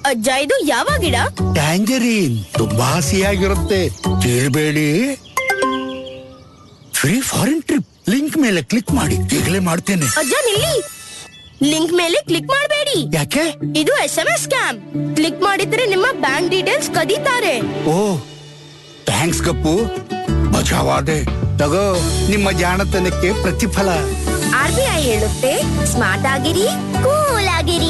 ಅಜ್ಜ ಇದು ಯಾವ ಗಿಡ ಟ್ಯಾಂಜರೀನ್ ತುಂಬಾ ಹಸಿಯಾಗಿರುತ್ತೆ ಕೇಳಬೇಡಿ ಫ್ರೀ ಫಾರಿನ್ ಟ್ರಿಪ್ ಲಿಂಕ್ ಮೇಲೆ ಕ್ಲಿಕ್ ಮಾಡಿ ಈಗಲೇ ಮಾಡ್ತೇನೆ ಅಜ್ಜ ನಿಲ್ಲಿ ಲಿಂಕ್ ಮೇಲೆ ಕ್ಲಿಕ್ ಮಾಡಬೇಡಿ ಯಾಕೆ ಇದು S M S scam click ಮಾಡಿದ್ರೆ ನಿಮ್ಮ ಬ್ಯಾಂಕ್ ಡೀಟೇಲ್ಸ್ ಕದೀತಾರೆ ಓ ಥ್ಯಾಂಕ್ಸ್ ಗಪ್ಪು ಬಚಾವಾದೆ ತಗೋ ನಿಮ್ಮ ಜಾಣತನಕ್ಕೆ ಪ್ರತಿಫಲ ಆರ್ ಬಿ ಐ ಹೇಳುತ್ತೆ ಸ್ಮಾರ್ಟ್ ಆಗಿರಿ ಕೂಲ್ ಆಗಿರಿ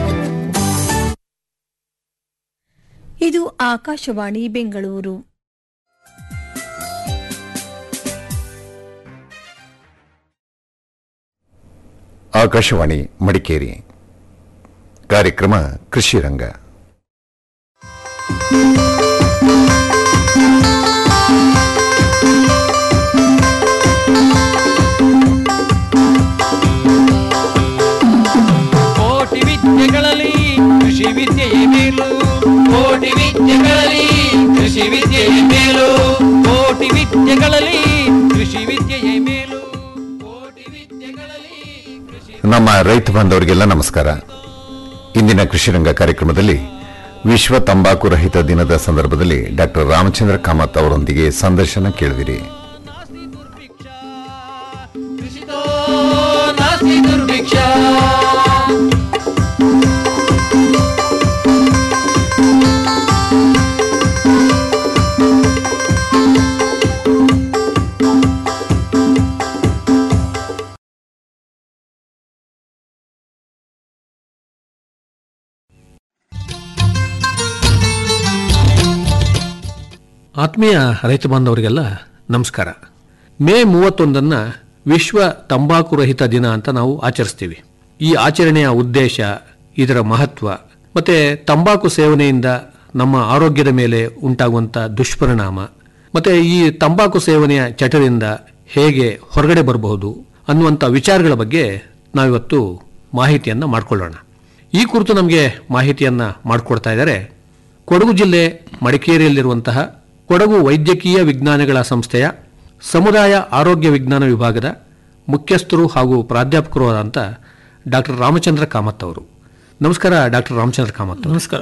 ಇದು ಆಕಾಶವಾಣಿ ಬೆಂಗಳೂರು ಆಕಾಶವಾಣಿ ಮಡಿಕೇರಿ ಕಾರ್ಯಕ್ರಮ ಕೃಷಿ ರಂಗ ಕೋಟಿ ವಿದ್ಯೆಗಳಲ್ಲಿ ಕೃಷಿ ವಿದ್ಯೆಯೇ ಮೇಲು ಕೋಟಿ ವಿದ್ಯೆಗಳಲ್ಲಿ ಕೃಷಿ ವಿದ್ಯೆಯೇ ಮೇಲು ಕೋಟಿ ವಿದ್ಯೆಗಳಲ್ಲಿ ಕೃಷಿ ವಿದ್ಯೆಯೇ ಮೇಲು ಕೋಟಿ ವಿದ್ಯೆಗಳಲ್ಲಿ ಕೃಷಿ ನಮ್ಮ ರೈತ ಬಾಂಧವರಿಗೆಲ್ಲ ನಮಸ್ಕಾರ ಇಂದಿನ ಕೃಷಿ ರಂಗ ಕಾರ್ಯಕ್ರಮದಲ್ಲಿ ವಿಶ್ವ ತಂಬಾಕು ರಹಿತ ದಿನದ ಸಂದರ್ಭದಲ್ಲಿ ಡಾಕ್ಟರ್ ರಾಮಚಂದ್ರ ಕಾಮತ್ ಅವರೊಂದಿಗೆ ಸಂದರ್ಶನ ಕೇಳಿದಿರಿ ನಾಸ್ತಿ ದುರ್ಭಿಕ್ಷ ಕೃಷಿತೋ ನಾಸ್ತಿ ದುರ್ಭಿಕ್ಷ ಆತ್ಮೀಯ ರೈತ ಬಾಂಧವರಿಗೆಲ್ಲ ನಮಸ್ಕಾರ ಮೇ ಮೂವತ್ತೊಂದನ್ನ ವಿಶ್ವ ತಂಬಾಕು ರಹಿತ ದಿನ ಅಂತ ನಾವು ಆಚರಿಸ್ತೀವಿ ಈ ಆಚರಣೆಯ ಉದ್ದೇಶ ಇದರ ಮಹತ್ವ ಮತ್ತೆ ತಂಬಾಕು ಸೇವನೆಯಿಂದ ನಮ್ಮ ಆರೋಗ್ಯದ ಮೇಲೆ ಉಂಟಾಗುವಂಥ ದುಷ್ಪರಿಣಾಮ ಮತ್ತೆ ಈ ತಂಬಾಕು ಸೇವನೆಯ ಚಟದಿಂದ ಹೇಗೆ ಹೊರಗಡೆ ಬರಬಹುದು ಅನ್ನುವಂಥ ವಿಚಾರಗಳ ಬಗ್ಗೆ ನಾವಿವತ್ತು ಮಾಹಿತಿಯನ್ನು ಮಾಡಿಕೊಳ್ಳೋಣ ಈ ಕುರಿತು ನಮಗೆ ಮಾಹಿತಿಯನ್ನು ಮಾಡಿಕೊಡ್ತಾ ಇದ್ದಾರೆ ಕೊಡಗು ಜಿಲ್ಲೆ ಮಡಿಕೇರಿಯಲ್ಲಿರುವಂತಹ ಕೊಡಗು ವೈದ್ಯಕೀಯ ವಿಜ್ಞಾನಗಳ ಸಂಸ್ಥೆಯ ಸಮುದಾಯ ಆರೋಗ್ಯ ವಿಜ್ಞಾನ ವಿಭಾಗದ ಮುಖ್ಯಸ್ಥರು ಹಾಗೂ ಪ್ರಾಧ್ಯಾಪಕರು ಆದಂಥ ಡಾಕ್ಟರ್ ರಾಮಚಂದ್ರ ಕಾಮತ್ ಅವರು ನಮಸ್ಕಾರ ಡಾಕ್ಟರ್ ರಾಮಚಂದ್ರ ಕಾಮತ್ ನಮಸ್ಕಾರ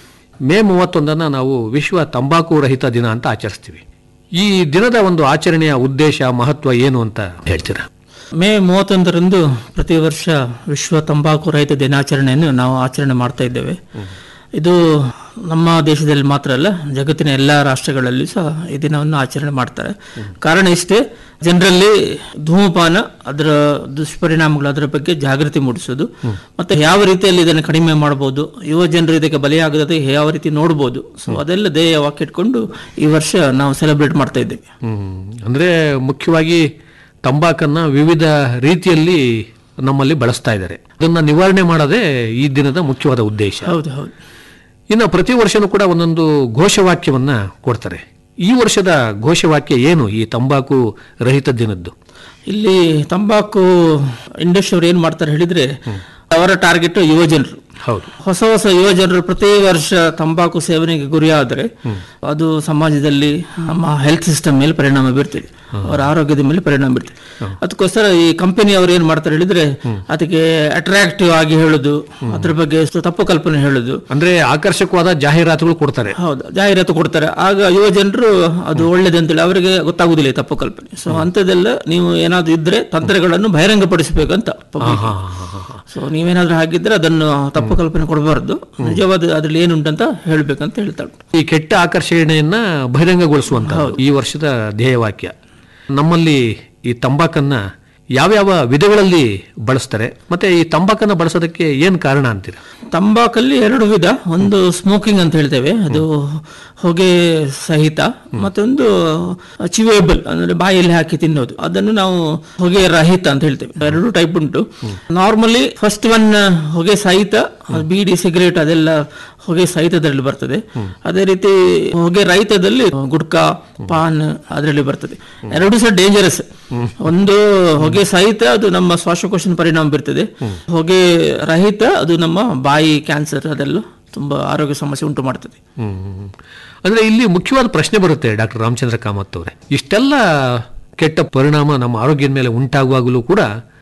ಮೇ ಮೂವತ್ತೊಂದನ್ನು ನಾವು ವಿಶ್ವ ತಂಬಾಕು ರಹಿತ ದಿನ ಅಂತ ಆಚರಿಸ್ತೀವಿ ಈ ದಿನದ ಒಂದು ಆಚರಣೆಯ ಉದ್ದೇಶ ಮಹತ್ವ ಏನು ಅಂತ ಹೇಳ್ತೀರಾ ಮೇ ಮೂವತ್ತೊಂದರಂದು ಪ್ರತಿ ವರ್ಷ ವಿಶ್ವ ತಂಬಾಕು ರಹಿತ ದಿನಾಚರಣೆಯನ್ನು ನಾವು ಆಚರಣೆ ಮಾಡ್ತಾ ಇದ್ದೇವೆ ಇದು ನಮ್ಮ ದೇಶದಲ್ಲಿ ಮಾತ್ರ ಅಲ್ಲ ಜಗತ್ತಿನ ಎಲ್ಲ ರಾಷ್ಟ್ರಗಳಲ್ಲಿ ಸಹ ಈ ದಿನವನ್ನು ಆಚರಣೆ ಮಾಡ್ತಾರೆ ಕಾರಣ ಇಷ್ಟೇ ಜನರಲ್ಲಿ ಧೂಮಪಾನ ಅದರ ದುಷ್ಪರಿಣಾಮಗಳು ಅದರ ಬಗ್ಗೆ ಜಾಗೃತಿ ಮೂಡಿಸೋದು ಮತ್ತೆ ಯಾವ ರೀತಿಯಲ್ಲಿ ಇದನ್ನು ಕಡಿಮೆ ಮಾಡಬಹುದು ಯುವ ಜನರು ಇದಕ್ಕೆ ಬಲಿಯಾಗದೆ ಯಾವ ರೀತಿ ನೋಡಬಹುದು ಸೊ ಅದೆಲ್ಲ ಧ್ಯೇಯವಾಗಿ ಇಟ್ಕೊಂಡು ಈ ವರ್ಷ ನಾವು ಸೆಲೆಬ್ರೇಟ್ ಮಾಡ್ತಾ ಇದ್ದೇವೆ ಹ್ಮ್. ಅಂದ್ರೆ ಮುಖ್ಯವಾಗಿ ತಂಬಾಕನ್ನ ವಿವಿಧ ರೀತಿಯಲ್ಲಿ ನಮ್ಮಲ್ಲಿ ಬಳಸ್ತಾ ಇದ್ದಾರೆ ಅದನ್ನ ನಿವಾರಣೆ ಮಾಡೋದೇ ಈ ದಿನದ ಮುಖ್ಯವಾದ ಉದ್ದೇಶ ಹೌದು ಹೌದು ಇನ್ನು ಪ್ರತಿ ವರ್ಷನೂ ಕೂಡ ಒಂದೊಂದು ಘೋಷವಾಕ್ಯವನ್ನ ಕೊಡ್ತಾರೆ ಈ ವರ್ಷದ ಘೋಷವಾಕ್ಯ ಏನು ಈ ತಂಬಾಕು ರಹಿತ ದಿನದ್ದು ಇಲ್ಲಿ ತಂಬಾಕು ಇಂಡಸ್ಟ್ರಿ ಅವ್ರು ಏನ್ ಮಾಡ್ತಾರೆ ಹೇಳಿದ್ರೆ ಅವರ ಟಾರ್ಗೆಟ್ ಯುವ ಜನರು ಹೌದು ಹೊಸ ಹೊಸ ಯುವ ಜನರು ಪ್ರತಿ ವರ್ಷ ತಂಬಾಕು ಸೇವನೆಗೆ ಗುರಿಯಾದರೆ ಅದು ಸಮಾಜದಲ್ಲಿ ನಮ್ಮ ಹೆಲ್ತ್ ಸಿಸ್ಟಮ್ ಮೇಲೆ ಪರಿಣಾಮ ಬೀರ್ತದೆ ಅವರ ಆರೋಗ್ಯದ ಮೇಲೆ ಪರಿಣಾಮ ಬೀರ್ತದೆ ಅದಕ್ಕೋಸ್ಕರ ಈ ಕಂಪನಿ ಅವರು ಏನ್ ಮಾಡ್ತಾರೆ ಹೇಳಿದ್ರೆ ಅದಕ್ಕೆ ಅಟ್ರಾಕ್ಟಿವ್ ಆಗಿ ಹೇಳುದು ಅದ್ರ ಬಗ್ಗೆ ಎಷ್ಟು ತಪ್ಪು ಕಲ್ಪನೆ ಹೇಳುದು ಅಂದ್ರೆ ಆಕರ್ಷಕವಾದ ಜಾಹೀರಾತುಗಳು ಕೊಡ್ತಾರೆ ಹೌದು ಜಾಹೀರಾತು ಕೊಡ್ತಾರೆ ಆಗ ಯುವ ಜನರು ಅದು ಒಳ್ಳೇದು ಅಂತೇಳಿ ಅವರಿಗೆ ಗೊತ್ತಾಗುದಿಲ್ಲ ಈ ತಪ್ಪು ಕಲ್ಪನೆ ಸೊ ಅಂಥದ್ದೆಲ್ಲ ನೀವು ಏನಾದ್ರು ಇದ್ರೆ ತಂತ್ರಗಳನ್ನು ಬಹಿರಂಗಪಡಿಸಬೇಕಂತ public ಗೆ. ಸೊ ನೀವೇನಾದ್ರೂ ಹಾಗಿದ್ರೆ ಅದನ್ನು ತಪ್ಪು ಕಲ್ಪನೆ ಕೊಡಬಾರ್ದು ನಿಜವಾದ ಅದ್ರಲ್ಲಿ ಏನುಂಟಂತ ಹೇಳ್ಬೇಕಂತ ಹೇಳ್ತಾ ಉಂಟು ಈ ಕೆಟ್ಟ ಆಕರ್ಷಣೆಯನ್ನ ಬಹಿರಂಗಗೊಳಿಸುವಂತ ಈ ವರ್ಷದ ಧ್ಯೇಯವಾಕ್ಯ ನಮ್ಮಲ್ಲಿ ಈ ತಂಬಾಕನ್ನ ಯಾವ್ಯಾವ ವಿಧಗಳಲ್ಲಿ ಬಳಸ್ತಾರೆ ಮತ್ತೆ ಈ ತಂಬಾಕನ್ನ ಬಳಸೋದಕ್ಕೆ ಏನ್ ಕಾರಣ ಅಂತೀರಾ ತಂಬಾಕಲ್ಲಿ ಎರಡು ವಿಧ ಒಂದು ಸ್ಮೋಕಿಂಗ್ ಅಂತ ಹೇಳ್ತೇವೆ ಅದು ಹೊಗೆ ಸಹಿತ ಮತ್ತೊಂದು ಚಿವೇಬಲ್ ಅಂದ್ರೆ ಬಾಯಲ್ಲಿ ಹಾಕಿ ತಿನ್ನೋದು ಅದನ್ನು ನಾವು ಹೊಗೆ ರಹಿತ ಅಂತ ಹೇಳ್ತೇವೆ ಎರಡು ಟೈಪ್ ಉಂಟು ನಾರ್ಮಲಿ ಫಸ್ಟ್ ಒನ್ ಹೊಗೆ ಸಹಿತ ಅದು ಬೀಡಿ ಸಿಗರೇಟ್ ಅದೆಲ್ಲ ಹೊಗೆ ಸಹಿತದಲ್ಲಿ ಬರ್ತದೆ ಅದೇ ರೀತಿ ಹೊಗೆ ರಹಿತದಲ್ಲಿ ಗುಡ್ಕಾ ಪಾನ್ ಅದರಲ್ಲಿ ಬರ್ತದೆ ಎರಡು ಸಹ ಡೇಂಜರಸ್ ಒಂದು ಹೊಗೆ ಸಹಿತ ಅದು ನಮ್ಮ ಶ್ವಾಸಕೋಶದ ಪರಿಣಾಮ ಬೀರ್ತದೆ ಹೊಗೆ ರಹಿತ ಅದು ನಮ್ಮ ಬಾಯಿ ಕ್ಯಾನ್ಸರ್ ಅದೆಲ್ಲ ತುಂಬಾ ಆರೋಗ್ಯ ಸಮಸ್ಯೆ ಉಂಟು ಮಾಡ್ತದೆ ಹ್ಮ್. ಅಂದ್ರೆ ಇಲ್ಲಿ ಮುಖ್ಯವಾದ ಪ್ರಶ್ನೆ ಬರುತ್ತೆ ಡಾಕ್ಟರ್ ರಾಮಚಂದ್ರ ಕಾಮತ್ ಅವರೇ ಇಷ್ಟೆಲ್ಲ ಕೆಟ್ಟ ಪರಿಣಾಮ ನಮ್ಮ ಆರೋಗ್ಯದ ಮೇಲೆ ಉಂಟಾಗುವಾಗಲೂ ಕೂಡ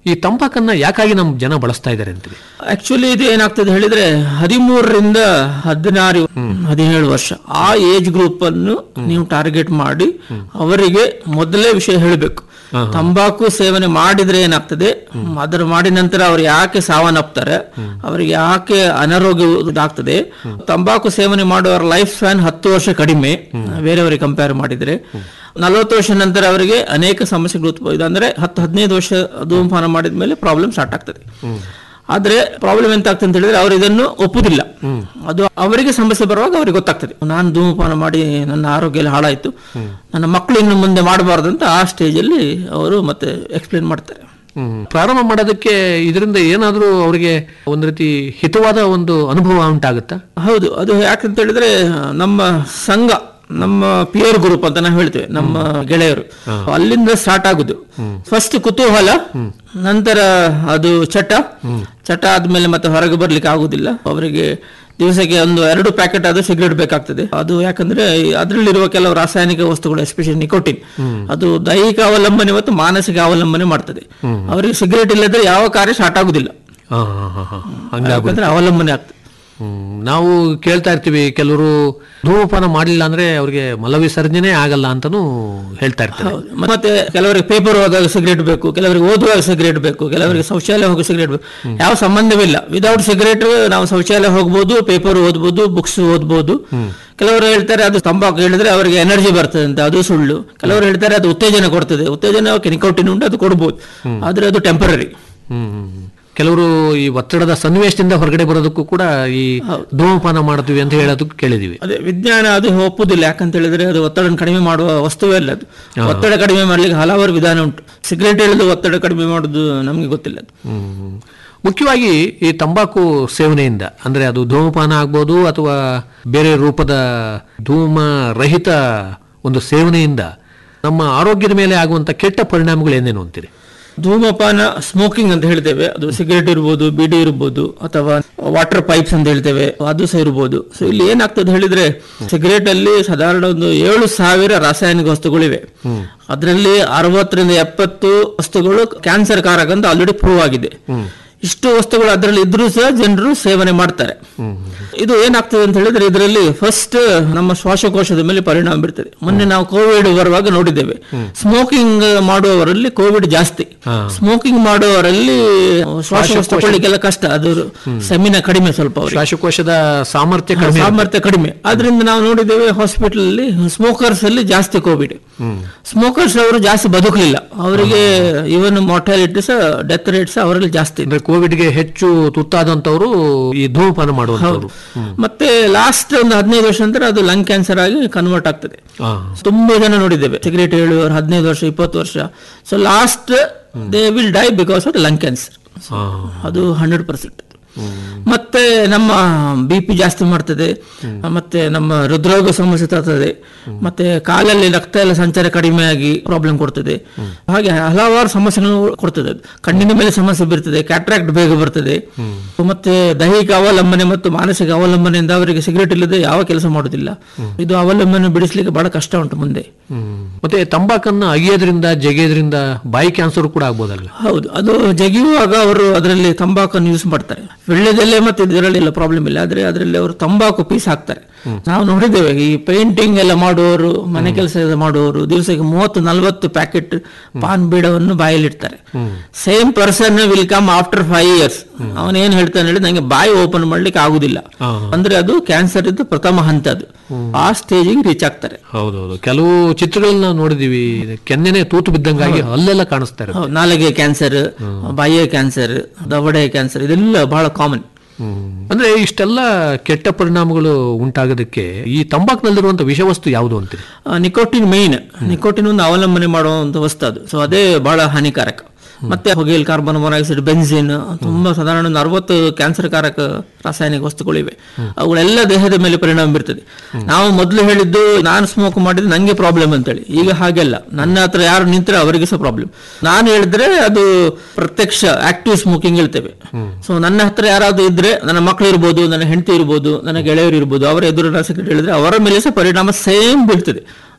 ಈ ತಂಬಾಕನ್ನ ಯಾಕಾಗಿ ನಮ್ಮ ಜನ ಬಳಸ್ತಾ ಇದ್ದಾರೆ ಅಂತೀರಿ ಆಕ್ಚುಲಿ ಇದು ಏನಾಗ್ತದೆ ಹೇಳಿದ್ರೆ ಹದಿಮೂರರಿಂದ ಹದಿನಾರು ಹದಿನೇಳು ವರ್ಷ ಆ ಏಜ್ ಗ್ರೂಪ್ ಅನ್ನು ನೀವು ಟಾರ್ಗೆಟ್ ಮಾಡಿ ಅವರಿಗೆ ಮೊದಲೇ ವಿಷಯ ಹೇಳಬೇಕು ತಂಬಾಕು ಸೇವನೆ ಮಾಡಿದ್ರೆ ಏನಾಗ್ತದೆ ಅದರ ಮಾಡಿದ ನಂತರ ಅವ್ರು ಯಾಕೆ ಸಾವನ್ನಪ್ತಾರೆ ಅವರಿಗೆ ಯಾಕೆ ಅನಾರೋಗ್ಯ ಆಗ್ತದೆ ತಂಬಾಕು ಸೇವನೆ ಮಾಡುವವರ ಲೈಫ್ ಸ್ಪ್ಯಾನ್ ಹತ್ತು ವರ್ಷ ಕಡಿಮೆ ಬೇರೆಯವರಿಗೆ ಕಂಪೇರ್ ಮಾಡಿದ್ರೆ ನಲವತ್ತು ವರ್ಷ ನಂತರ ಅವರಿಗೆ ಅನೇಕ ಸಮಸ್ಯೆಗಳು ಉತ್ಪವ ಅಂದ್ರೆ ಹತ್ತು ಹದಿನೈದು ವರ್ಷ ಧೂಮಪಾನ ಮಾಡಿದ ಮೇಲೆ ಪ್ರಾಬ್ಲಮ್ ಸ್ಟಾರ್ಟ್ ಆಗ್ತದೆ ಆದ್ರೆ ಪ್ರಾಬ್ಲಮ್ ಎಂತ ಆಗ್ತದೆ ಅಂತ ಹೇಳಿದ್ರೆ ಅವರು ಇದನ್ನು ಒಪ್ಪುದಿಲ್ಲ ಅದು ಅವರಿಗೆ ಸಮಸ್ಯೆ ಬರುವಾಗ ಅವರಿಗೆ ಗೊತ್ತಾಗ್ತದೆ ನಾನು ಧೂಮಪಾನ ಮಾಡಿ ನನ್ನ ಆರೋಗ್ಯ ಎಲ್ಲ ಹಾಳಾಯ್ತು ನನ್ನ ಮಕ್ಕಳು ಇನ್ನು ಮುಂದೆ ಮಾಡಬಾರ್ದು ಅಂತ ಆ ಸ್ಟೇಜ್ ಅಲ್ಲಿ ಅವರು ಮತ್ತೆ ಎಕ್ಸ್ಪ್ಲೇನ್ ಮಾಡ್ತಾರೆ ಹ್ಮ್. ಪ್ರಾರಂಭ ಮಾಡೋದಕ್ಕೆ ಇದರಿಂದ ಏನಾದರೂ ಅವರಿಗೆ ಒಂದು ರೀತಿ ಹಿತವಾದ ಒಂದು ಅನುಭವ ಉಂಟಾಗುತ್ತಾ ಹೌದು ಅದು ಯಾಕಂತ ಹೇಳಿದ್ರೆ ನಮ್ಮ ಸಂಘ ನಮ್ಮ ಪಿಯರ್ ಗ್ರೂಪ್ ಅಂತ ನಾವು ಹೇಳ್ತೇವೆ ನಮ್ಮ ಗೆಳೆಯರು ಅಲ್ಲಿಂದ ಸ್ಟಾರ್ಟ್ ಆಗುದು ಫಸ್ಟ್ ಕುತೂಹಲ ನಂತರ ಅದು ಚಟ ಚಟ ಆದ್ಮೇಲೆ ಮತ್ತೆ ಹೊರಗೆ ಬರ್ಲಿಕ್ಕೆ ಆಗುದಿಲ್ಲ ಅವರಿಗೆ ದಿವಸಕ್ಕೆ ಒಂದು ಎರಡು ಪ್ಯಾಕೆಟ್ ಆದ್ರೂ ಸಿಗರೇಟ್ ಬೇಕಾಗ್ತದೆ ಅದು ಯಾಕಂದ್ರೆ ಅದರಲ್ಲಿರುವ ಕೆಲವು ರಾಸಾಯನಿಕ ವಸ್ತುಗಳು ಎಸ್ಪೆಷಲಿ ನಿಕೋಟಿನ್ ಅದು ದೈಹಿಕ ಅವಲಂಬನೆ ಮತ್ತು ಮಾನಸಿಕ ಅವಲಂಬನೆ ಮಾಡ್ತದೆ ಅವರಿಗೆ ಸಿಗರೇಟ್ ಇಲ್ಲದ್ರೆ ಯಾವ ಕಾರ್ಯ ಸ್ಟಾರ್ಟ್ ಆಗುದಿಲ್ಲ ಹಾ, ಹಾ, ಹಾ, ಹಾ. ಹಂಗಾಗ್ಬಿಡುತ್ತೆ. ಯಾಕಂದ್ರೆ ಅವಲಂಬನೆ ಆಗ್ತದೆ ಹ್ಮ್. ನಾವು ಕೇಳ್ತಾ ಇರ್ತೀವಿ ಕೆಲವರು ಧೂಮಪಾನ ಮಾಡಲಿಲ್ಲ ಅಂದ್ರೆ ಅವ್ರಿಗೆ ಮಲವಿಸರ್ಜನೆ ಆಗಲ್ಲ ಅಂತಾನೂ ಹೇಳ್ತಾ ಇರ್ತಾರೆ ಹೌದು. ಮತ್ತೆ ಕೆಲವರಿಗೆ ಪೇಪರ್ ಓದುವಾಗ ಸಿಗರೇಟ್ ಬೇಕು ಕೆಲವರಿಗೆ ಓದುವಾಗ ಸಿಗರೇಟ್ ಬೇಕು ಕೆಲವರಿಗೆ ಶೌಚಾಲಯ ಹೋಗೋ ಸಿಗರೇಟ್ ಬೇಕು ಯಾವ ಸಂಬಂಧವಿಲ್ಲ ವಿದೌಟ್ ಸಿಗರೇಟ್ ನಾವು ಶೌಚಾಲಯ ಹೋಗ್ಬೋದು ಪೇಪರ್ ಓದ್ಬೋದು ಬುಕ್ಸ್ ಓದ್ಬೋದು ಕೆಲವರು ಹೇಳ್ತಾರೆ ಅದು ತಂಬಾಕು ಹೇಳಿದ್ರೆ ಅವರಿಗೆ ಎನರ್ಜಿ ಬರ್ತದೆ ಅಂತ ಅದು ಸುಳ್ಳು ಕೆಲವರು ಹೇಳ್ತಾರೆ ಅದು ಉತ್ತೇಜನ ಕೊಡ್ತದೆ ಉತ್ತೇಜನ ನಿಕೋಟಿನ್ ಉಂಟು ಅದು ಕೊಡ್ಬೋದು ಆದ್ರೆ ಅದು ಟೆಂಪರರಿ ಹ್ಮ್, ಹ್ಮ್, ಹ್ಮ್. ಕೆಲವರು ಈ ಒತ್ತಡದ ಸನ್ನಿವೇಶದಿಂದ ಹೊರಗಡೆ ಬರೋದಕ್ಕೂ ಕೂಡ ಈ ಧೂಮಪಾನ ಮಾಡ್ತೀವಿ ಅಂತ ಹೇಳೋದಕ್ಕೆ ಕೇಳಿದೀವಿ ಅದೇ ವಿಜ್ಞಾನ ಅದು ಒಪ್ಪುದಿಲ್ಲ ಯಾಕಂತ ಹೇಳಿದ್ರೆ ಅದು ಒತ್ತಡ ಕಡಿಮೆ ಮಾಡುವ ವಸ್ತುವೇ ಅಲ್ಲ ಅದು ಒತ್ತಡ ಕಡಿಮೆ ಮಾಡ್ಲಿಕ್ಕೆ ಹಲವಾರು ವಿಧಾನ ಉಂಟು ಸಿಗರೇಟ್ ಹೇಳಿದ್ರೆ ಒತ್ತಡ ಕಡಿಮೆ ಮಾಡೋದು ನಮ್ಗೆ ಗೊತ್ತಿಲ್ಲ ಅದು ಹ್ಮ್. ಮುಖ್ಯವಾಗಿ ಈ ತಂಬಾಕು ಸೇವನೆಯಿಂದ ಅಂದ್ರೆ ಅದು ಧೂಮಪಾನ ಆಗ್ಬೋದು ಅಥವಾ ಬೇರೆ ರೂಪದ ಧೂಮ ರಹಿತ ಒಂದು ಸೇವನೆಯಿಂದ ನಮ್ಮ ಆರೋಗ್ಯದ ಮೇಲೆ ಆಗುವಂತ ಕೆಟ್ಟ ಪರಿಣಾಮಗಳು ಏನೇನು ಅಂತೀರಿ ಧೂಮಪಾನ ಸ್ಮೋಕಿಂಗ್ ಅಂತ ಹೇಳ್ತೇವೆ ಅದು ಸಿಗರೇಟ್ ಇರ್ಬೋದು ಬಿಡಿ ಇರ್ಬೋದು ಅಥವಾ ವಾಟರ್ ಪೈಪ್ಸ್ ಅಂತ ಹೇಳ್ತೇವೆ ಅದು ಸಹ ಇರ್ಬೋದು ಸೊ ಇಲ್ಲಿ ಏನಾಗ್ತದೆ ಹೇಳಿದ್ರೆ ಸಿಗರೇಟ್ ಅಲ್ಲಿ ಸಾಧಾರಣ ಒಂದು ಏಳು ಸಾವಿರ ರಾಸಾಯನಿಕ ವಸ್ತುಗಳಿವೆ ಅದರಲ್ಲಿ ಅರವತ್ತರಿಂದ ಎಪ್ಪತ್ತು ವಸ್ತುಗಳು ಕ್ಯಾನ್ಸರ್ ಕಾರಕ ಅಂತ ಆಲ್ರೆಡಿ ಪ್ರೂವ್ ಆಗಿದೆ ಇಷ್ಟು ವಸ್ತುಗಳು ಅದರಲ್ಲಿ ಇದ್ರೂ ಸಹ ಜನರು ಸೇವನೆ ಮಾಡ್ತಾರೆ ಇದು ಏನಾಗ್ತದೆ ಅಂತ ಹೇಳಿದ್ರೆ ಇದರಲ್ಲಿ ಫಸ್ಟ್ ನಮ್ಮ ಶ್ವಾಸಕೋಶದ ಮೇಲೆ ಪರಿಣಾಮ ಬೀರ್ತದೆ ಮೊನ್ನೆ ನಾವು ಕೋವಿಡ್ ಬರುವಾಗ ನೋಡಿದ್ದೇವೆ ಸ್ಮೋಕಿಂಗ್ ಮಾಡುವವರಲ್ಲಿ ಕೋವಿಡ್ ಜಾಸ್ತಿ ಸ್ಮೋಕಿಂಗ್ ಮಾಡುವವರಲ್ಲಿ ಶ್ವಾಸಕೋಶ ತಗೊಳ್ಳಿಕ್ಕೆಲ್ಲ ಕಷ್ಟ ಅದು ಸೆಮಿನ ಕಡಿಮೆ ಸ್ವಲ್ಪ ಅವರಿಗೆ ಶ್ವಾಸಕೋಶದ ಸಾಮರ್ಥ್ಯ ಕಡಿಮೆ ಸಾಮರ್ಥ್ಯ ಕಡಿಮೆ ಆದ್ರಿಂದ ನಾವು ನೋಡಿದ್ದೇವೆ ಹಾಸ್ಪಿಟಲ್ ಅಲ್ಲಿ ಸ್ಮೋಕರ್ಸ್ ಅಲ್ಲಿ ಜಾಸ್ತಿ ಕೋವಿಡ್ ಸ್ಮೋಕರ್ಸ್ ಅವರು ಜಾಸ್ತಿ ಬದುಕಲಿಲ್ಲ ಅವರಿಗೆ ಇವನ್ ಮಾರ್ಟಾಲಿಟಿ ಸಹ ಡೆತ್ ರೇಟ್ ಸಹ ಅವರಲ್ಲಿ ಜಾಸ್ತಿ ಇದೆ ಅಂದ್ರೆ ಕೋವಿಡ್ಗೆ ಹೆಚ್ಚು ತುತ್ತಾದಂತವರು ಈ ಧೂಮಪಾನ ಮಾಡುವಂತವ್ರು ಮತ್ತೆ ಲಾಸ್ಟ್ ಒಂದು ಹದಿನೈದು ವರ್ಷ ನಂತರ ಅದು ಲಂಗ್ ಕ್ಯಾನ್ಸರ್ ಆಗಿ ಕನ್ವರ್ಟ್ ಆಗ್ತದೆ ಹಾ. ತುಂಬಾ ಜನ ನೋಡಿದ್ದೇವೆ ಸಿಗರೇಟ್ ಹೇಳುವವರು ಹದಿನೈದು ವರ್ಷ ಇಪ್ಪತ್ತು ವರ್ಷ so last they will die because of lung cancer ಹಾ. ಅದು ಹಂಡ್ರೆಡ್ ಪರ್ಸೆಂಟ್ ಮತ್ತೆ ನಮ್ಮ ಬಿ ಪಿ ಜಾಸ್ತಿ ಮಾಡ್ತದೆ ಮತ್ತೆ ನಮ್ಮ ಹೃದ್ರೋಗ ಸಮಸ್ಯೆ ತರ್ತದೆ ಮತ್ತೆ ಕಾಲಲ್ಲಿ ರಕ್ತ ಎಲ್ಲ ಸಂಚಾರ ಕಡಿಮೆ ಆಗಿ ಪ್ರಾಬ್ಲಮ್ ಕೊಡ್ತದೆ ಹಾಗೆ ಹಲವಾರು ಸಮಸ್ಯೆಗಳು ಕೊಡ್ತದೆ ಅದು. ಕಣ್ಣಿನ ಮೇಲೆ ಸಮಸ್ಯೆ ಬರ್ತದೆ ಕ್ಯಾಟ್ರಾಕ್ಟ್ ಬೇಗ ಬರ್ತದೆ ಮತ್ತೆ ದೈಹಿಕ ಅವಲಂಬನೆ ಮತ್ತು ಮಾನಸಿಕ ಅವಲಂಬನೆಯಿಂದ ಅವರಿಗೆ ಸಿಗರೇಟ್ ಇಲ್ಲದೆ ಯಾವ ಕೆಲಸ ಮಾಡುದಿಲ್ಲ ಇದು ಅವಲಂಬನೆ ಬಿಡಿಸ್ಲಿಕ್ಕೆ ಬಹಳ ಕಷ್ಟ ಉಂಟು ಮುಂದೆ ಹ್ಮ್. ಮತ್ತೆ ತಂಬಾಕನ್ನ ಅಗಿಯೋದ್ರಿಂದ ಜಗಿಯೋದ್ರಿಂದ ಬಾಯಿ ಕ್ಯಾನ್ಸರ್ ಕೂಡ ಆಗ್ಬೋದಲ್ವ ಹೌದು ಅದು ಜಗಿಯುವಾಗ ಅವರು ಅದರಲ್ಲಿ ತಂಬಾಕನ್ನು ಯೂಸ್ ಮಾಡ್ತಾರೆ ಬೆಳ್ಳೆದೆಲೆ ಮತ್ತೆ ಇದರಲ್ಲಿ ಎಲ್ಲ ಪ್ರಾಬ್ಲಮ್ ಇಲ್ಲ ಆದ್ರೆ ಅದರಲ್ಲಿ ಅವರು ತಂಬಾಕು ಪೀಸ್ ಹಾಕ್ತಾರೆ ನಾವು ನೋಡಿದ್ದೇವೆ ಈ ಪೇಂಟಿಂಗ್ ಎಲ್ಲ ಮಾಡುವವರು ಮನೆ ಕೆಲಸ ಮಾಡುವವರು ದಿವಸಕ್ಕೆ ಮೂವತ್ತು ನಲವತ್ತು ಪ್ಯಾಕೆಟ್ ಪಾನ್ ಬೀಡವನ್ನು ಬಾಯಲ್ಲಿ ಇಡ್ತಾರೆ same person will come after five years ಅವನ್ ಏನ್ ಹೇಳ್ತಾನೆ ಹೇಳಿ ನಂಗೆ ಬಾಯಿ ಓಪನ್ ಮಾಡ್ಲಿಕ್ಕೆ ಆಗುದಿಲ್ಲ ಅಂದ್ರೆ ಅದು ಕ್ಯಾನ್ಸರ್ ಇದ್ದು ಪ್ರಥಮ ಹಂತ ಅದು ಆ ಸ್ಟೇಜಿಗೆ ರೀಚ್ ಆಗ್ತಾರೆ ಹೌದೌದು ಕೆಲವು ಚಿತ್ರಗಳನ್ನ ನೋಡಿದೀವಿ ಕೆನ್ನೆನೆ ತೂತು ಬಿದ್ದಂಗಾಗಿ ಅಲ್ಲೆಲ್ಲ ಕಾಣಿಸ್ತಾ ಇರುತ್ತೆ ಹೌದು, ನಾಲಿಗೆ ಕ್ಯಾನ್ಸರ್ ಬಾಯಿಯ ಕ್ಯಾನ್ಸರ್ ದವಡೆ ಕ್ಯಾನ್ಸರ್ ಇದೆಲ್ಲ ಬಹಳ ಕಾಮನ್ ಅಂದ್ರೆ ಇಷ್ಟೆಲ್ಲ ಕೆಟ್ಟ ಪರಿಣಾಮಗಳು ಉಂಟಾಗೋದಕ್ಕೆ ಈ ತಂಬಾಕ್ನಲ್ಲಿರುವಂತ ವಿಷವಸ್ತು ಯಾವುದು ಅಂತೀರಿ ನಿಕೋಟಿನ್ ಮೇನ್ ನಿಕೋಟಿನ್ ಒಂದು ಅವಲಂಬನೆ ಮಾಡುವಂತ ವಸ್ತು ಅದು ಸೊ ಅದೇ ಬಹಳ ಹಾನಿಕಾರಕ ಮತ್ತೆ ಹೊಗೆಲ್ ಕಾರ್ಬನ್ ಮೊನಾಕ್ಸೈಡ್ ಬೆನ್ಸಿನ್ ತುಂಬಾ ಸಾಧಾರಣ ಒಂದು ಅರವತ್ತು ಕ್ಯಾನ್ಸರ್ ಕಾರಕ ರಾಸಾಯನಿಕ ವಸ್ತುಗಳಿವೆ ಅವುಗಳೆಲ್ಲ ದೇಹದ ಮೇಲೆ ಪರಿಣಾಮ ಬೀರ್ತದೆ ನಾವು ಮೊದಲು ಹೇಳಿದ್ದು ನಾನು ಸ್ಮೋಕ್ ಮಾಡಿದ್ರೆ ನಂಗೆ ಪ್ರಾಬ್ಲಮ್ ಅಂತೇಳಿ ಈಗ ಹಾಗೆಲ್ಲ ನನ್ನ ಹತ್ರ ಯಾರು ನಿಂತರೆ ಅವರಿಗೆ ಸಹ ಪ್ರಾಬ್ಲಮ್ ನಾನು ಹೇಳಿದ್ರೆ ಅದು ಪ್ರತ್ಯಕ್ಷ ಆಕ್ಟಿವ್ ಸ್ಮೋಕಿಂಗ್ ಹೇಳ್ತೇವೆ ಸೊ ನನ್ನ ಹತ್ರ ಯಾರಾದ್ರೂ ಇದ್ರೆ ನನ್ನ ಮಕ್ಕಳು ಇರ್ಬೋದು ನನ್ನ ಹೆಂಡತಿ ಇರ್ಬೋದು ನನ್ನ ಗೆಳೆಯರು ಇರ್ಬೋದು ಅವರ ಎದುರು ಸಿಗರೇಟ್ ಹೇಳಿದ್ರೆ ಅವರ ಮೇಲೆ ಸಹ ಪರಿಣಾಮ ಸೇಮ್ ಬೀಳ್ತದೆ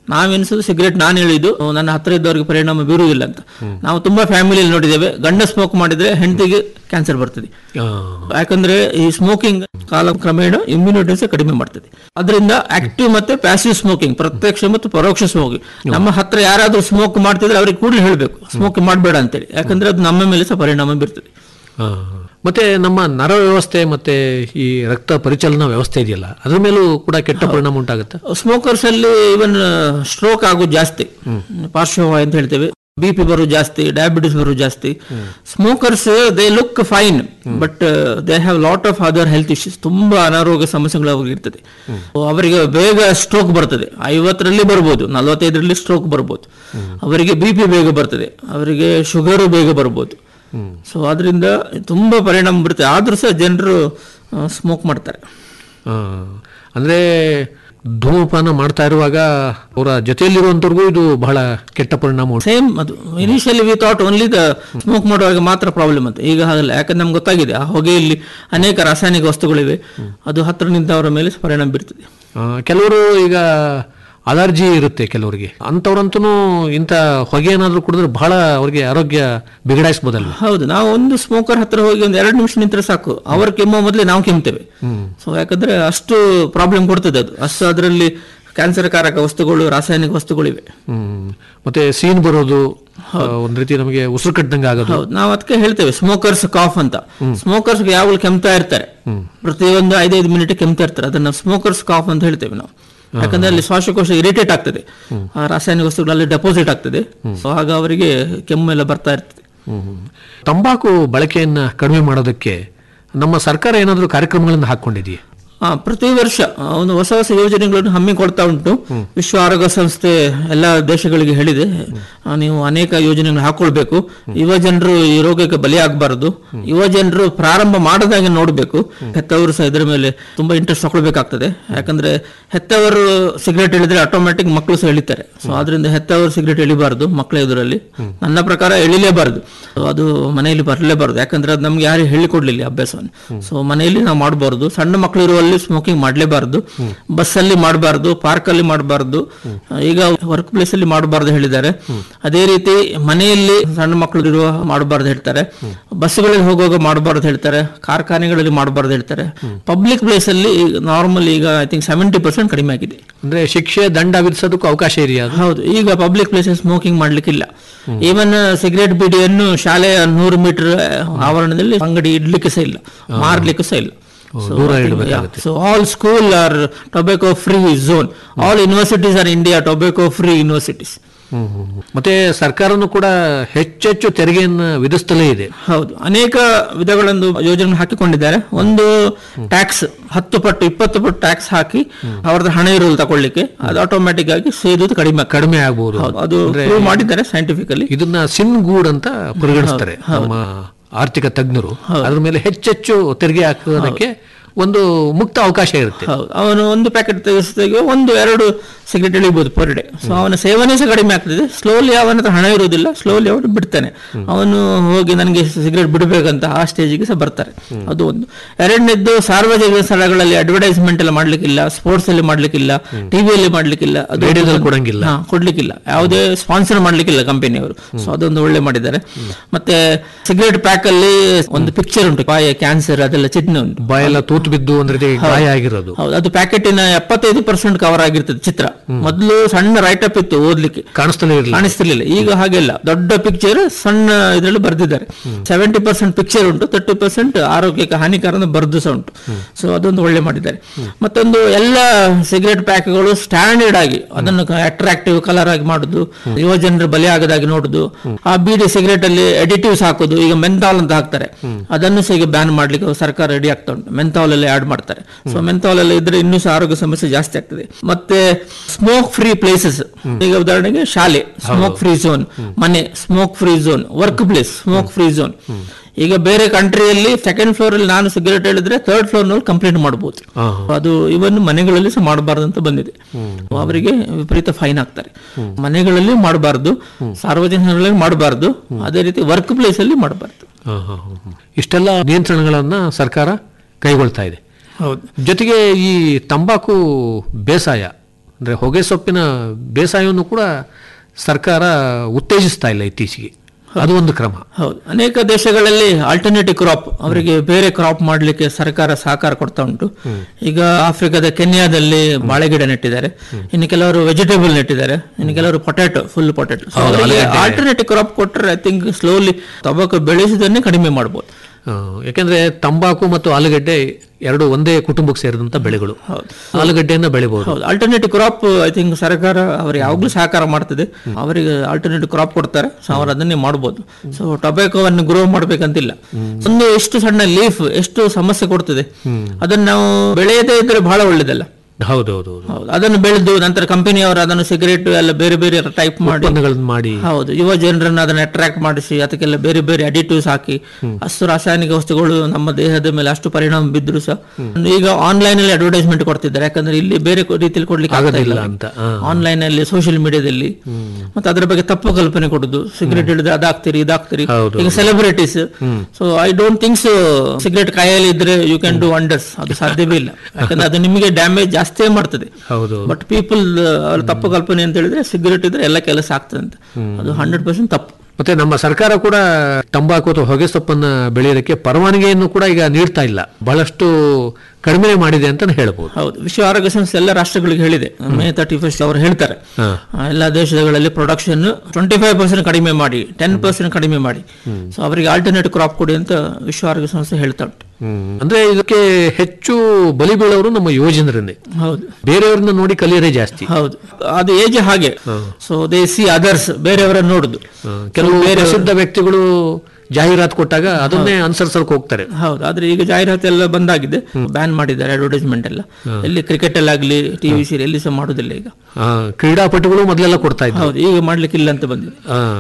ನಾವೆನಿಸೋದು ಸಿಗರೇಟ್ ನಾನು ಹೇಳಿದ್ದು ನನ್ನ ಹತ್ರ ಇದ್ದವರಿಗೆ ಪರಿಣಾಮ ಬೀರುವುದಿಲ್ಲ ಅಂತ ನಾವು ತುಂಬಾ ಫ್ಯಾಮಿಲಿಯಲ್ಲಿ ನೋಡಿದ್ದೇವೆ ಗಂಡ ಸ್ಮೋಕ್ ಮಾಡಿದ್ರೆ ಹೆಂಡತಿಗೆ ಕ್ಯಾನ್ಸರ್ ಬರ್ತದೆ ಆ, ಯಾಕಂದ್ರೆ ಈ ಸ್ಮೋಕಿಂಗ್ ಕಾಲ ಕ್ರಮೇಣ ಇಮ್ಯುನಿಟೀಸ್ ಕಡಿಮೆ ಮಾಡ್ತದೆ ಅದರಿಂದ ಆಕ್ಟಿವ್ ಮತ್ತೆ ಪ್ಯಾಸಿವ್ ಸ್ಮೋಕಿಂಗ್ ಪ್ರತ್ಯಕ್ಷ ಮತ್ತು ಪರೋಕ್ಷ ಸ್ಮೋಕಿಂಗ್ ನಮ್ಮ ಹತ್ರ ಯಾರಾದ್ರೂ ಸ್ಮೋಕ್ ಮಾಡ್ತಿದ್ರೆ ಅವ್ರಿಗೆ ಕೂಡಲೇ ಹೇಳಬೇಕು ಸ್ಮೋಕ್ ಮಾಡಬೇಡ ಅಂತೇಳಿ ಯಾಕಂದ್ರೆ ಅದು ನಮ್ಮ ಮೇಲೆ ಸಹ ಪರಿಣಾಮ ಬೀರ್ತದೆ ಆ. ಮತ್ತೆ ನಮ್ಮ ನರ ವ್ಯವಸ್ಥೆ ಮತ್ತೆ ಈ ರಕ್ತ ಪರಿಚಲನಾ ವ್ಯವಸ್ಥೆ ಇದೆಯಲ್ಲ ಅದ್ರ ಮೇಲೂ ಕೂಡ ಕೆಟ್ಟ ಪರಿಣಾಮ ಉಂಟಾಗುತ್ತೆ ಸ್ಮೋಕರ್ಸ್ ಅಲ್ಲಿ ಇವನ್ ಸ್ಟ್ರೋಕ್ ಆಗೋದು ಜಾಸ್ತಿ ಪಾರ್ಶ್ವವಾಯು ಅಂತ ಹೇಳ್ತೇವೆ ಬಿ ಪಿ ಬರೋದು ಜಾಸ್ತಿ ಡಯಾಬಿಟಿಸ್ ಬರೋದು ಜಾಸ್ತಿ smokers they look fine but they have lot of other health issues ತುಂಬಾ ಅನಾರೋಗ್ಯ ಸಮಸ್ಯೆಗಳು ಅವ್ರಿಗೆ ಇರ್ತದೆ ಅವರಿಗೆ ಬೇಗ ಸ್ಟ್ರೋಕ್ ಬರ್ತದೆ ಐವತ್ತರಲ್ಲಿ ಬರ್ಬೋದು ನಲವತ್ತೈದರಲ್ಲಿ ಸ್ಟ್ರೋಕ್ ಬರ್ಬೋದು ಅವರಿಗೆ ಬಿ ಪಿ ಬೇಗ ಬರ್ತದೆ ಅವರಿಗೆ ಶುಗರು ಬೇಗ ಬರ್ಬೋದು ಸೊ ಅದರಿಂದ ತುಂಬಾ ಪರಿಣಾಮ ಬರುತ್ತೆ ಆದ್ರೂ ಸಹ ಜನರು ಸ್ಮೋಕ್ ಮಾಡ್ತಾರೆ ಆ, ಅಂದ್ರೆ ಧೂಮಪಾನ ಮಾಡ್ತಾ ಇರುವಾಗ ಅವರ ಜೊತೆಯಲ್ಲಿರುವಂತವ್ರಿಗೂ ಇದು ಬಹಳ ಕೆಟ್ಟ ಪರಿಣಾಮ ಉಂಟು ಸೇಮ್ ಅದು initially we thought only the smoke ಮಾಡುವಾಗ ಮಾತ್ರ ಪ್ರಾಬ್ಲಮ್ ಅಂತ ಈಗ ಹಾಗಲ್ಲ ಯಾಕಂದ್ರೆ ನಮ್ಗೆ ಗೊತ್ತಾಗಿದೆ ಆ ಹೊಗೆಯಲ್ಲಿ ಅನೇಕ ರಾಸಾಯನಿಕ ವಸ್ತುಗಳಿವೆ ಅದು ಹತ್ರ ನಿಂತವರ ಮೇಲೆ ಪರಿಣಾಮ ಬೀರ್ತದೆ ಆ, ಕೆಲವರು ಈಗ ಅಲರ್ಜಿ ಇರುತ್ತೆ ಕೆಲವರಿಗೆ ಅಂಥವ್ರಂತೂ ಇಂಥ ಹೊಗೆ ಏನಾದರೂ ಕುಡಿದ್ರೆ ಬಹಳ ಅವ್ರಿಗೆ ಆರೋಗ್ಯ ಬಿಗಡಾಯಿಸ್ಬೋದಲ್ವ ಹೌದು ನಾವು ಒಂದು ಸ್ಮೋಕರ್ ಹತ್ರ ಹೋಗಿ ಒಂದು ಎರಡು ನಿಮಿಷ ನಿಂತರೆ ಸಾಕು ಅವ್ರ ಕೆಮ್ಮೋ ಮೊದಲೇ ನಾವು ಕೆಮ್ತೇವೆ ಸೊ ಯಾಕಂದ್ರೆ ಅಷ್ಟು ಪ್ರಾಬ್ಲಮ್ ಕೊಡ್ತದೆ ಅದು ಅಷ್ಟು ಅದರಲ್ಲಿ ಕ್ಯಾನ್ಸರ್ ಕಾರಕ ವಸ್ತುಗಳು ರಾಸಾಯನಿಕ ವಸ್ತುಗಳಿವೆ ಹ್ಮ್ ಮತ್ತೆ ಸೀನ್ ಬರೋದು ಆ, ಒಂದ್ ರೀತಿ ನಮಗೆ ಉಸಿರು ಕಟ್ಟದಂಗೆ ಆಗೋದು ಹೌದು ನಾವು ಅದಕ್ಕೆ ಹೇಳ್ತೇವೆ ಸ್ಮೋಕರ್ಸ್ ಕಾಫ್ ಅಂತ ಸ್ಮೋಕರ್ಸ್ ಯಾವಾಗಲೂ ಕೆಮ್ತಾ ಇರ್ತಾರೆ ಪ್ರತಿಯೊಂದು ಐದೈದು ಮಿನಿಟ್ ಕೆಮ್ತಾ ಇರ್ತಾರೆ ಅದನ್ನ ಸ್ಮೋಕರ್ಸ್ ಕಾಫ್ ಅಂತ ಹೇಳ್ತೇವೆ ನಾವು ಯಾಕಂದ್ರೆ ಅಲ್ಲಿ ಶ್ವಾಸಕೋಶ ಇರಿಟೇಟ್ ಆಗ್ತದೆ ಆ ರಾಸಾಯನಿಕ ವಸ್ತುಗಳಲ್ಲಿ ಡೆಪಾಸಿಟ್ ಆಗ್ತದೆ ಸೊ ಆಗ ಅವರಿಗೆ ಕೆಮ್ಮು ಎಲ್ಲ ಬರ್ತಾ ಇರ್ತದೆ ಹ್ಮ್. ತಂಬಾಕು ಬಳಕೆಯನ್ನ ಕಡಿಮೆ ಮಾಡೋದಕ್ಕೆ ನಮ್ಮ ಸರ್ಕಾರ ಏನಾದರೂ ಕಾರ್ಯಕ್ರಮಗಳನ್ನು ಹಾಕೊಂಡಿದೆಯೇ ಆ, ಪ್ರತಿ ವರ್ಷ ಆ, ಒಂದು ಹೊಸ ಹೊಸ ಯೋಜನೆಗಳನ್ನು ಹಮ್ಮಿಕೊಳ್ತಾ ಉಂಟು ವಿಶ್ವ ಆರೋಗ್ಯ ಸಂಸ್ಥೆ ಎಲ್ಲ ದೇಶಗಳಿಗೆ ಹೇಳಿದೆ ಆ, ನೀವು ಅನೇಕ ಯೋಜನೆಗಳನ್ನು ಹಾಕೊಳ್ಬೇಕು ಯುವ ಜನರು ಈ ರೋಗಕ್ಕೆ ಬಲಿಯಾಗಬಾರದು ಯುವ ಜನರು ಪ್ರಾರಂಭ ಮಾಡದಾಗೆ ನೋಡಬೇಕು ಹೆತ್ತವರು ಸಹ ಇದರ ಮೇಲೆ ತುಂಬಾ ಇಂಟ್ರೆಸ್ಟ್ ತಗೊಳ್ಬೇಕಾಗ್ತದೆ ಯಾಕಂದ್ರೆ ಹೆತ್ತವರು ಸಿಗರೇಟ್ ಹೇಳಿದ್ರೆ ಆಟೋಮ್ಯಾಟಿಕ್ ಮಕ್ಕಳು ಸಹ ಎಳಿತಾರೆ ಸೊ ಅದರಿಂದ ಹೆತ್ತವರು ಸಿಗರೇಟ್ ಎಳಿಬಾರದು ಮಕ್ಕಳ ಎದುರಲ್ಲಿ ನನ್ನ ಪ್ರಕಾರ ಎಳಿಲೇಬಾರದು So, ಅದು ಮನೆಯಲ್ಲಿ ಬರಲೇಬಾರದು ಯಾಕಂದ್ರೆ ಅದು ನಮ್ಗೆ ಯಾರು ಹೇಳಿಕೊಡ್ಲಿಲ್ಲ ಈ ಅಭ್ಯಾಸವನ್ನು ಸೊ ಮನೆಯಲ್ಲಿ ನಾವು ಮಾಡಬಾರ್ದು ಸಣ್ಣ ಮಕ್ಕಳು ಇರುವಲ್ಲಿ ಸ್ಮೋಕಿಂಗ್ ಮಾಡಲೇಬಾರದು ಬಸ್ಸಲ್ಲಿ ಮಾಡಬಾರ್ದು ಪಾರ್ಕಲ್ಲಿ ಮಾಡಬಾರ್ದು ಈಗ ವರ್ಕ್ ಪ್ಲೇಸ್ ಅಲ್ಲಿ ಮಾಡಬಾರ್ದು ಹೇಳಿದ್ದಾರೆ ಅದೇ ರೀತಿ ಮನೆಯಲ್ಲಿ ಸಣ್ಣ ಮಕ್ಕಳು ಇರುವ ಮಾಡಬಾರ್ದು ಹೇಳ್ತಾರೆ ಬಸ್ಗಳಲ್ಲಿ ಹೋಗುವಾಗ ಮಾಡಬಾರ್ದು ಹೇಳ್ತಾರೆ ಕಾರ್ಖಾನೆಗಳಲ್ಲಿ ಮಾಡಬಾರ್ದು ಹೇಳ್ತಾರೆ ಪಬ್ಲಿಕ್ ಪ್ಲೇಸ್ ಅಲ್ಲಿ ನಾರ್ಮಲ್ ಈಗ ಐ ಥಿಂಕ್ ಸೆವೆಂಟಿ ಪರ್ಸೆಂಟ್ ಕಡಿಮೆ ಆಗಿದೆ ಅಂದ್ರೆ ಶಿಕ್ಷೆ ದಂಡ ವಿಧಿಸೋದಕ್ಕೂ ಅವಕಾಶ ಇದೆಯಾ ಅದು ಹೌದು ಈಗ ಪಬ್ಲಿಕ್ ಪ್ಲೇಸಸ್ ಸ್ಮೋಕಿಂಗ್ ಮಾಡ್ಲಿಕ್ಕಿಲ್ಲ ಈವನ್ ಸಿಗರೇಟ್ ಬಿಡಿಯನ್ನು ಶಾಲೆಯ ನೂರು ಮೀಟರ್ ಆವರಣದಲ್ಲಿ ಅಂಗಡಿ ಇಡ್ಲಿಕ್ಕೆ ಸಹ ಇಲ್ಲ ಮಾರ್ಲಿಕ್ಕೆ ಸಹ ಇಲ್ಲ ದೂರ ಇಡಬೇಕಾಗುತ್ತೆ so all school are tobacco free zone all universities are India tobacco free universities hmm, hmm, hmm. ಮತ್ತೆ ಸರ್ಕಾರನು ಕೂಡ ಹೆಚ್ಚೆಚ್ಚು ತೆರಿಗೆಯನ್ನ ವಿಧಿಸ್ತಲೇ ಇದೆ ಹೌದು ಅನೇಕ ವಿಧಗಳೊಂದು ಯೋಜನೆ ಹಾಕಿಕೊಂಡಿದ್ದಾರೆ ಒಂದು ಟ್ಯಾಕ್ಸ್ ಹತ್ತು ಪಟ್ಟು ಇಪ್ಪತ್ತು ಪಟ್ಟು ಟ್ಯಾಕ್ಸ್ ಹಾಕಿ ಅವ್ರದ್ದು ಹಣ ಇರೋದು ತಗೊಳ್ಳಿಕ್ಕೆ ಅದು ಆಟೋಮ್ಯಾಟಿಕ್ ಆಗಿ ಸೇದುವುದು ಕಡಿಮೆ ಆಗ್ತದೆ. ಕಡಿಮೆ ಆಗ್ಬೋದು ಹೌದು ಅದು ಪ್ರೂವ್ ಮಾಡಿದ್ದಾರೆ ಸೈಂಟಿಫಿಕಲಿ ಇದನ್ನ ಸಿನ್ ಗೂಡ್ ಅಂತ ಪರಿಗಣಿಸ್ತಾರೆ ನಮ್ಮ ಆರ್ಥಿಕ ತಜ್ಞರು ಅದ್ರ ಮೇಲೆ ಹೆಚ್ಚೆಚ್ಚು ತೆರಿಗೆ ಹಾಕೋದಕ್ಕೆ ಒಂದು ಮುಕ್ತ ಅವಕಾಶ ಇರುತ್ತೆ ಹೌದು ಅವನು ಒಂದು ಪ್ಯಾಕೆಟ್ ತೆಗೆಸಿದಾಗ ಒಂದು ಎರಡು ಸಿಗರೇಟ್ ಎಳಿಬಹುದು ಪರ್ ಡೇ ಸೊ ಅವನ ಸೇವನೆ ಸಹ ಕಡಿಮೆ ಆಗ್ತದೆ ಸ್ಲೋಲಿ ಅವನ ಹತ್ರ ಹಣ ಇರುವುದಿಲ್ಲ ಸ್ಲೋಲಿ ಅವನು ಬಿಡ್ತಾನೆ ಅವನು ಹೋಗಿ ನನಗೆ ಸಿಗರೇಟ್ ಬಿಡಬೇಕಂತ ಆ ಸ್ಟೇಜಿಗೆ ಸಹ ಬರ್ತಾರೆ ಅದು ಒಂದು ಎರಡನೇದ್ದು ಸಾರ್ವಜನಿಕ ಸ್ಥಳಗಳಲ್ಲಿ ಅಡ್ವರ್ಟೈಸ್ಮೆಂಟ್ ಎಲ್ಲ ಮಾಡ್ಲಿಕ್ಕಿಲ್ಲ ಸ್ಪೋರ್ಟ್ಸ್ ಅಲ್ಲಿ ಮಾಡ್ಲಿಕ್ಕಿಲ್ಲ ಟಿವಿಯಲ್ಲಿ ಮಾಡ್ಲಿಕ್ಕಿಲ್ಲ ಅದು ರೇಡಿಯೋದಲ್ಲಿ ಕೊಡಂಗಿಲ್ಲ. ಹಾ, ಕೊಡ್ಲಿಕ್ಕಿಲ್ಲ ಯಾವುದೇ ಸ್ಪಾನ್ಸರ್ ಮಾಡ್ಲಿಕ್ಕಿಲ್ಲ ಕಂಪನಿಯವರು ಸೊ ಅದೊಂದು ಒಳ್ಳೆ ಮಾಡಿದ್ದಾರೆ ಮತ್ತೆ ಸಿಗರೇಟ್ ಪ್ಯಾಕ್ ಅಲ್ಲಿ ಒಂದು ಪಿಕ್ಚರ್ ಉಂಟು ಬಾಯ ಕ್ಯಾನ್ಸರ್ ಅದೆಲ್ಲ ಚಿಹ್ನೆ ಉಂಟು ಬಾಯೆಲ್ಲ ತೂತು ಬಿದ್ದು ಒಂದ್ ರೀತಿ ಗಾಯ ಆಗಿರೋದು ಹೌದು ಅದು ಪ್ಯಾಕೆಟಿನ ಎಪ್ಪತ್ತೈದು ಪರ್ಸೆಂಟ್ ಕವರ್ ಆಗಿರ್ತದೆ ಚಿತ್ರ ಮೊದಲು ಸಣ್ಣ ರೈಟ್ ಅಪ್ ಇತ್ತು ಓದ್ಲಿಕ್ಕೆ ಕಾಣಿಸ್ತಲೇ ಇರಲಿಲ್ಲ ಕಾಣಿಸ್ತಿರ್ಲಿಲ್ಲ ಈಗ ಹಾಗೆಲ್ಲ ದೊಡ್ಡ ಪಿಕ್ಚರ್ ಸಣ್ಣ ಇದರಲ್ಲಿ ಬರ್ದಿದ್ದಾರೆ ಸೆವೆಂಟಿ ಪರ್ಸೆಂಟ್ ಪಿಕ್ಚರ್ ಉಂಟು ತರ್ಟಿ ಪರ್ಸೆಂಟ್ ಆರೋಗ್ಯಕ್ಕೆ ಹಾನಿಕರ ಬರ್ದು ಸಹ ಉಂಟು ಸೊ ಅದೊಂದು ಒಳ್ಳೆ ಮಾಡಿದ್ದಾರೆ ಮತ್ತೊಂದು ಎಲ್ಲ ಸಿಗರೇಟ್ ಪ್ಯಾಕ್ಗಳು ಸ್ಟ್ಯಾಂಡರ್ಡ್ ಆಗಿ ಅದನ್ನು ಅಟ್ರಾಕ್ಟಿವ್ ಕಲರ್ ಆಗಿ ಮಾಡುದು ಯುವ ಜನರು ಬಲಿ ಆಗದಾಗಿ ನೋಡುದು ಆ ಬೀಡಿ ಸಿಗರೇಟ್ ಅಲ್ಲಿ ಎಡಿಟಿವ್ಸ್ ಹಾಕುದು ಈಗ ಮೆಂತಾಲ್ ಅಂತ ಹಾಕ್ತಾರೆ ಅದನ್ನು ಸಹ ಈಗ ಬ್ಯಾನ್ ಮಾಡ್ಲಿಕ್ಕೆ ಸರ್ಕಾರ ರೆಡಿ ಆಗ್ತಾ ಉಂಟು ಮೆಂತಾಲ್ ಎಲ್ಲ ಆಡ್ ಮಾಡ್ತಾರೆ ಸೊ ಮೆಂತಾಲ್ ಎಲ್ಲ ಇದ್ರೆ ಇನ್ನೂ ಸಹ ಆರೋಗ್ಯ ಸಮಸ್ಯೆ ಜಾಸ್ತಿ ಆಗ್ತದೆ ಮತ್ತೆ ಸ್ಮೋಕ್ ಫ್ರೀ ಪ್ಲೇಸಸ್ ಈಗ ಉದಾಹರಣೆಗೆ ಶಾಲೆ ಸ್ಮೋಕ್ ಫ್ರೀ ಝೋನ್ ಮನೆ smoke free zone work place smoke free zone ಈಗ ಬೇರೆ ಕಂಟ್ರಿಯಲ್ಲಿ ಸೆಕೆಂಡ್ ಫ್ಲೋರ್ ಅಲ್ಲಿ ನಾನು ಸಿಗರೇಟ್ ಹೇಳಿದ್ರೆ ಥರ್ಡ್ ಫ್ಲೋರ್ ನಲ್ಲಿ ಕಂಪ್ಲೇಂಟ್ ಮಾಡಬಹುದು ಹಾ. ಅದು ಇವನ್ ಮನೆಗಳಲ್ಲಿ ಸಹ ಮಾಡಬಾರ್ದು ಅಂತ ಬಂದಿದೆ ಅವರಿಗೆ ವಿಪರೀತ ಫೈನ್ ಹಾಕ್ತಾರೆ ಮನೆಗಳಲ್ಲಿ ಮಾಡಬಾರ್ದು ಸಾರ್ವಜನಿಕರಲ್ಲಿ ಮಾಡಬಾರ್ದು ಅದೇ ರೀತಿ ವರ್ಕ್ ಪ್ಲೇಸ್ ಅಲ್ಲಿ ಮಾಡಬಾರ್ದು ಹಾ, ಹಾ, ಹಾ, ಹಾ. ಇಷ್ಟೆಲ್ಲ ನಿಯಂತ್ರಣಗಳನ್ನ ಸರ್ಕಾರ ಕೈಗೊಳ್ತಾ ಇದೆ ಹೌದು ಜೊತೆಗೆ ಈ ತಂಬಾಕು ಬೇಸಾಯ ಅಂದ್ರೆ ಹೊಗೆ ಸೊಪ್ಪಿನ ಬೇಸಾಯವನ್ನು ಕೂಡ ಸರ್ಕಾರ ಉತ್ತೇಜಿಸ್ತಾ ಇಲ್ಲ ಇತ್ತೀಚೆಗೆ ಅದು ಒಂದು ಕ್ರಮ ಹೌದು ಅನೇಕ ದೇಶಗಳಲ್ಲಿ ಆಲ್ಟರ್ನೇಟಿವ್ ಕ್ರಾಪ್ ಅವರಿಗೆ ಬೇರೆ ಕ್ರಾಪ್ ಮಾಡಲಿಕ್ಕೆ ಸರ್ಕಾರ ಸಹಕಾರ ಕೊಡ್ತಾ ಉಂಟು ಈಗ ಆಫ್ರಿಕಾದ ಕೆನ್ಯಾದಲ್ಲಿ ಬಾಳೆ ಗಿಡ ನೆಟ್ಟಿದ್ದಾರೆ ಇನ್ನು ಕೆಲವರು ವೆಜಿಟೇಬಲ್ ನೆಟ್ಟಿದ್ದಾರೆ ಇನ್ನು ಕೆಲವರು potato full potato alternative crop ಕೊಟ್ಟರೆ ಐ ಥಿಂಕ್ ಸ್ಲೋಲಿ ತಬಾಕು ಬೆಳೆಸುವುದನ್ನೇ ಕಡಿಮೆ ಮಾಡ್ಬೋದು ಆ, ಯಾಕೆಂದ್ರೆ ತಂಬಾಕು ಮತ್ತು ಆಲೂಗಡ್ಡೆ ಎರಡು ಒಂದೇ ಕುಟುಂಬಕ್ಕೆ ಸೇರಿದಂತ ಬೆಳೆಗಳು ಆಲೂಗಡ್ಡೆಯನ್ನ ಬೆಳಿಬಹುದು ಹೌದು ಆಲ್ಟರ್ನೇಟಿವ್ ಕ್ರಾಪ್ ಐ ಥಿಂಕ್ ಸರ್ಕಾರ ಅವ್ರಿಗೆ ಯಾವಾಗಲೂ ಸಹಕಾರ ಮಾಡ್ತದೆ ಅವರಿಗೆ ಆಲ್ಟರ್ನೇಟಿವ್ ಕ್ರಾಪ್ ಕೊಡ್ತಾರೆ ಸೊ ಅವ್ರು ಅದನ್ನೇ ಮಾಡ್ಬೋದು ಸೊ ಟೊಬ್ಯಾಕೋವನ್ನು ಗ್ರೋ ಮಾಡ್ಬೇಕಂತಿಲ್ಲ ಒಂದು ಎಷ್ಟು ಸಣ್ಣ ಲೀಫ್ ಎಷ್ಟು ಸಮಸ್ಯೆ ಕೊಡ್ತದೆ ಅದನ್ನ ನಾವು ಬೆಳೆಯದೇ ಇದ್ರೆ ಬಹಳ ಒಳ್ಳೇದಲ್ಲ ಹೌದೌದು ಹೌದು ಅದನ್ನು ಬೆಳೆದು ನಂತರ ಕಂಪನಿಯವರು ಅದನ್ನು ಸಿಗರೇಟ್ ಎಲ್ಲ ಬೇರೆ ಬೇರೆ ಟೈಪ್ ಮಾಡಿ ಉತ್ಪನ್ನಗಳನ್ನು ಮಾಡಿ ಹೌದು ಯುವ ಜನರನ್ನ ಅದನ್ನ ಅಟ್ರಾಕ್ಟ್ ಮಾಡಿಸಿ ಅದಕ್ಕೆಲ್ಲ ಬೇರೆ ಬೇರೆ ಅಡಿಟಿವ್ಸ್ ಹಾಕಿ ಅಷ್ಟು ರಾಸಾಯನಿಕ ವಸ್ತುಗಳು ನಮ್ಮ ದೇಹದ ಮೇಲೆ ಅಷ್ಟು ಪರಿಣಾಮ ಬಿದ್ರು ಸಹ ಈಗ ಆನ್ಲೈನ್ ಅಲ್ಲಿ ಅಡ್ವರ್ಟೈಸ್ಮೆಂಟ್ ಕೊಡ್ತಿದ್ದಾರೆ ಯಾಕಂದ್ರೆ ಇಲ್ಲಿ ಬೇರೆ ಕೊ- ರೀತಿಯಲ್ಲಿ ಕೊಡ್ಲಿಕ್ಕೆ ಆಗೋದಿಲ್ಲ ಅಂತ ಆ. ಆನ್ಲೈನ್ ಅಲ್ಲಿ ಸೋಷಿಯಲ್ ಮೀಡಿಯಾದಲ್ಲಿ ಮತ್ತೆ ಅದರ ಬಗ್ಗೆ ತಪ್ಪು ಕಲ್ಪನೆ ಕೊಡುದು ಸಿಗರೇಟ್ ಹಿಡಿದ್ರೆ ಅದಾಗ್ತೀರಿ ಇದಾಗ್ತೀರಿ ಹೌದು. ಈಗ celebrities so I don't thinks cigarette ಕಾಯಲ್ಲಿ ಇದ್ರೆ ಯು ಕ್ಯಾನ್ ಡೂ ವಂಡರ್ಸ್ ಅದು ಸಾಧ್ಯವೇ ಇಲ್ಲ ಯಾಕಂದ್ರೆ ಅದು ನಿಮಗೆ ಡ್ಯಾಮೇಜ್ ಜಾಸ್ತಿಯೇ ಮಾಡ್ತದೆ ಹೌದು ಬಟ್ ಪೀಪಲ್ ಅವ್ರ ತಪ್ಪು ಕಲ್ಪನೆ ಅಂತ ಹೇಳಿದ್ರೆ ಸಿಗರೇಟ್ ಇದ್ರೆ ಎಲ್ಲ ಕೆಲಸ ಆಗ್ತದೆ ಅಂತ ಅದು ಹಂಡ್ರೆಡ್ ಪರ್ಸೆಂಟ್ ತಪ್ಪು ಮತ್ತೆ ನಮ್ಮ ಸರ್ಕಾರ ಕೂಡ ತಂಬಾಕು ಅಥವಾ ಹೊಗೆ ಸೊಪ್ಪನ್ನ ಬೆಳೆಯೋದಕ್ಕೆ ಪರವಾನಗಿಯನ್ನು ಕೂಡ ಈಗ ನೀಡ್ತಾ ಇಲ್ಲ ಬಹಳಷ್ಟು ಕಡಿಮೆ ಮಾಡಿದೆ ಅಂತ ಹೇಳ್ಬೋದು ಹೌದು ವಿಶ್ವ ಆರೋಗ್ಯ ಸಂಸ್ಥೆ ಎಲ್ಲ ರಾಷ್ಟ್ರಗಳಿಗೆ ಹೇಳಿದೆ ಮೇ ತರ್ಟಿ ಫಸ್ಟ್ ಅವರು ಹೇಳ್ತಾರೆ ಹಾ. ಆ, ಎಲ್ಲ ದೇಶಗಳಲ್ಲಿ ಪ್ರೊಡಕ್ಷನ್ ಟ್ವೆಂಟಿ ಫೈವ್ ಪರ್ಸೆಂಟ್ ಕಡಿಮೆ ಮಾಡಿ ಟೆನ್ ಪರ್ಸೆಂಟ್ ಕಡಿಮೆ ಮಾಡಿ ಸೊ ಅವರಿಗೆ ಆಲ್ಟರ್ನೇಟ್ ಕ್ರಾಪ್ ಕೊಡಿ ಅಂತ ವಿಶ್ವ ಆರೋಗ್ಯ ಸಂಸ್ಥೆ ಹೇಳ್ತಾ ಉಂಟು ಅಂದ್ರೆ ಇದಕ್ಕೆ ಹೆಚ್ಚು ಬಲಿ ಬೀಳೋರು ನಮ್ಮ ಯುವಜನರನ್ನೇ ಹೌದು ಬೇರೆಯವ್ರನ್ನ ನೋಡಿ ಕಲಿಯೋದೇ ಜಾಸ್ತಿ ಹೌದು ಅದು ಏಜ್ ಹಾಗೆ ಸೊ ದೇ ಸಿ ಅದರ್ಸ್ ಬೇರೆಯವರನ್ನು ನೋಡುದು ಕೆಲವು ಪ್ರಸಿದ್ಧ ವ್ಯಕ್ತಿಗಳು ಜಾಹೀರಾತು ಕೊಟ್ಟಾಗ ಅದನ್ನೇ ಅನುಸರಿಸೋಕೆ ಹೋಗ್ತಾರೆ ಹೌದು ಆದ್ರೆ ಈಗ ಜಾಹೀರಾತು ಎಲ್ಲ ಬಂದಾಗಿದೆ ಬ್ಯಾನ್ ಮಾಡಿದ್ದಾರೆ ಅಡ್ವರ್ಟೈಸ್ಮೆಂಟ್ ಎಲ್ಲ ಎಲ್ಲಿ ಕ್ರಿಕೆಟ್ ಅಲ್ಲಾಗ್ಲಿ ಟಿವಿ ಸೀರಿಯಲ್ ಎಲ್ಲಿ ಸಹ ಮಾಡುದಿಲ್ಲ ಈಗ ಆ, ಕ್ರೀಡಾಪಟುಗಳು ಮೊದಲೆಲ್ಲ ಕೊಡ್ತಾ ಇದ್ರು ಹೌದು ಈಗ ಮಾಡ್ಲಿಕ್ಕೆ ಇಲ್ಲ ಅಂತ ಬಂದಿದೆ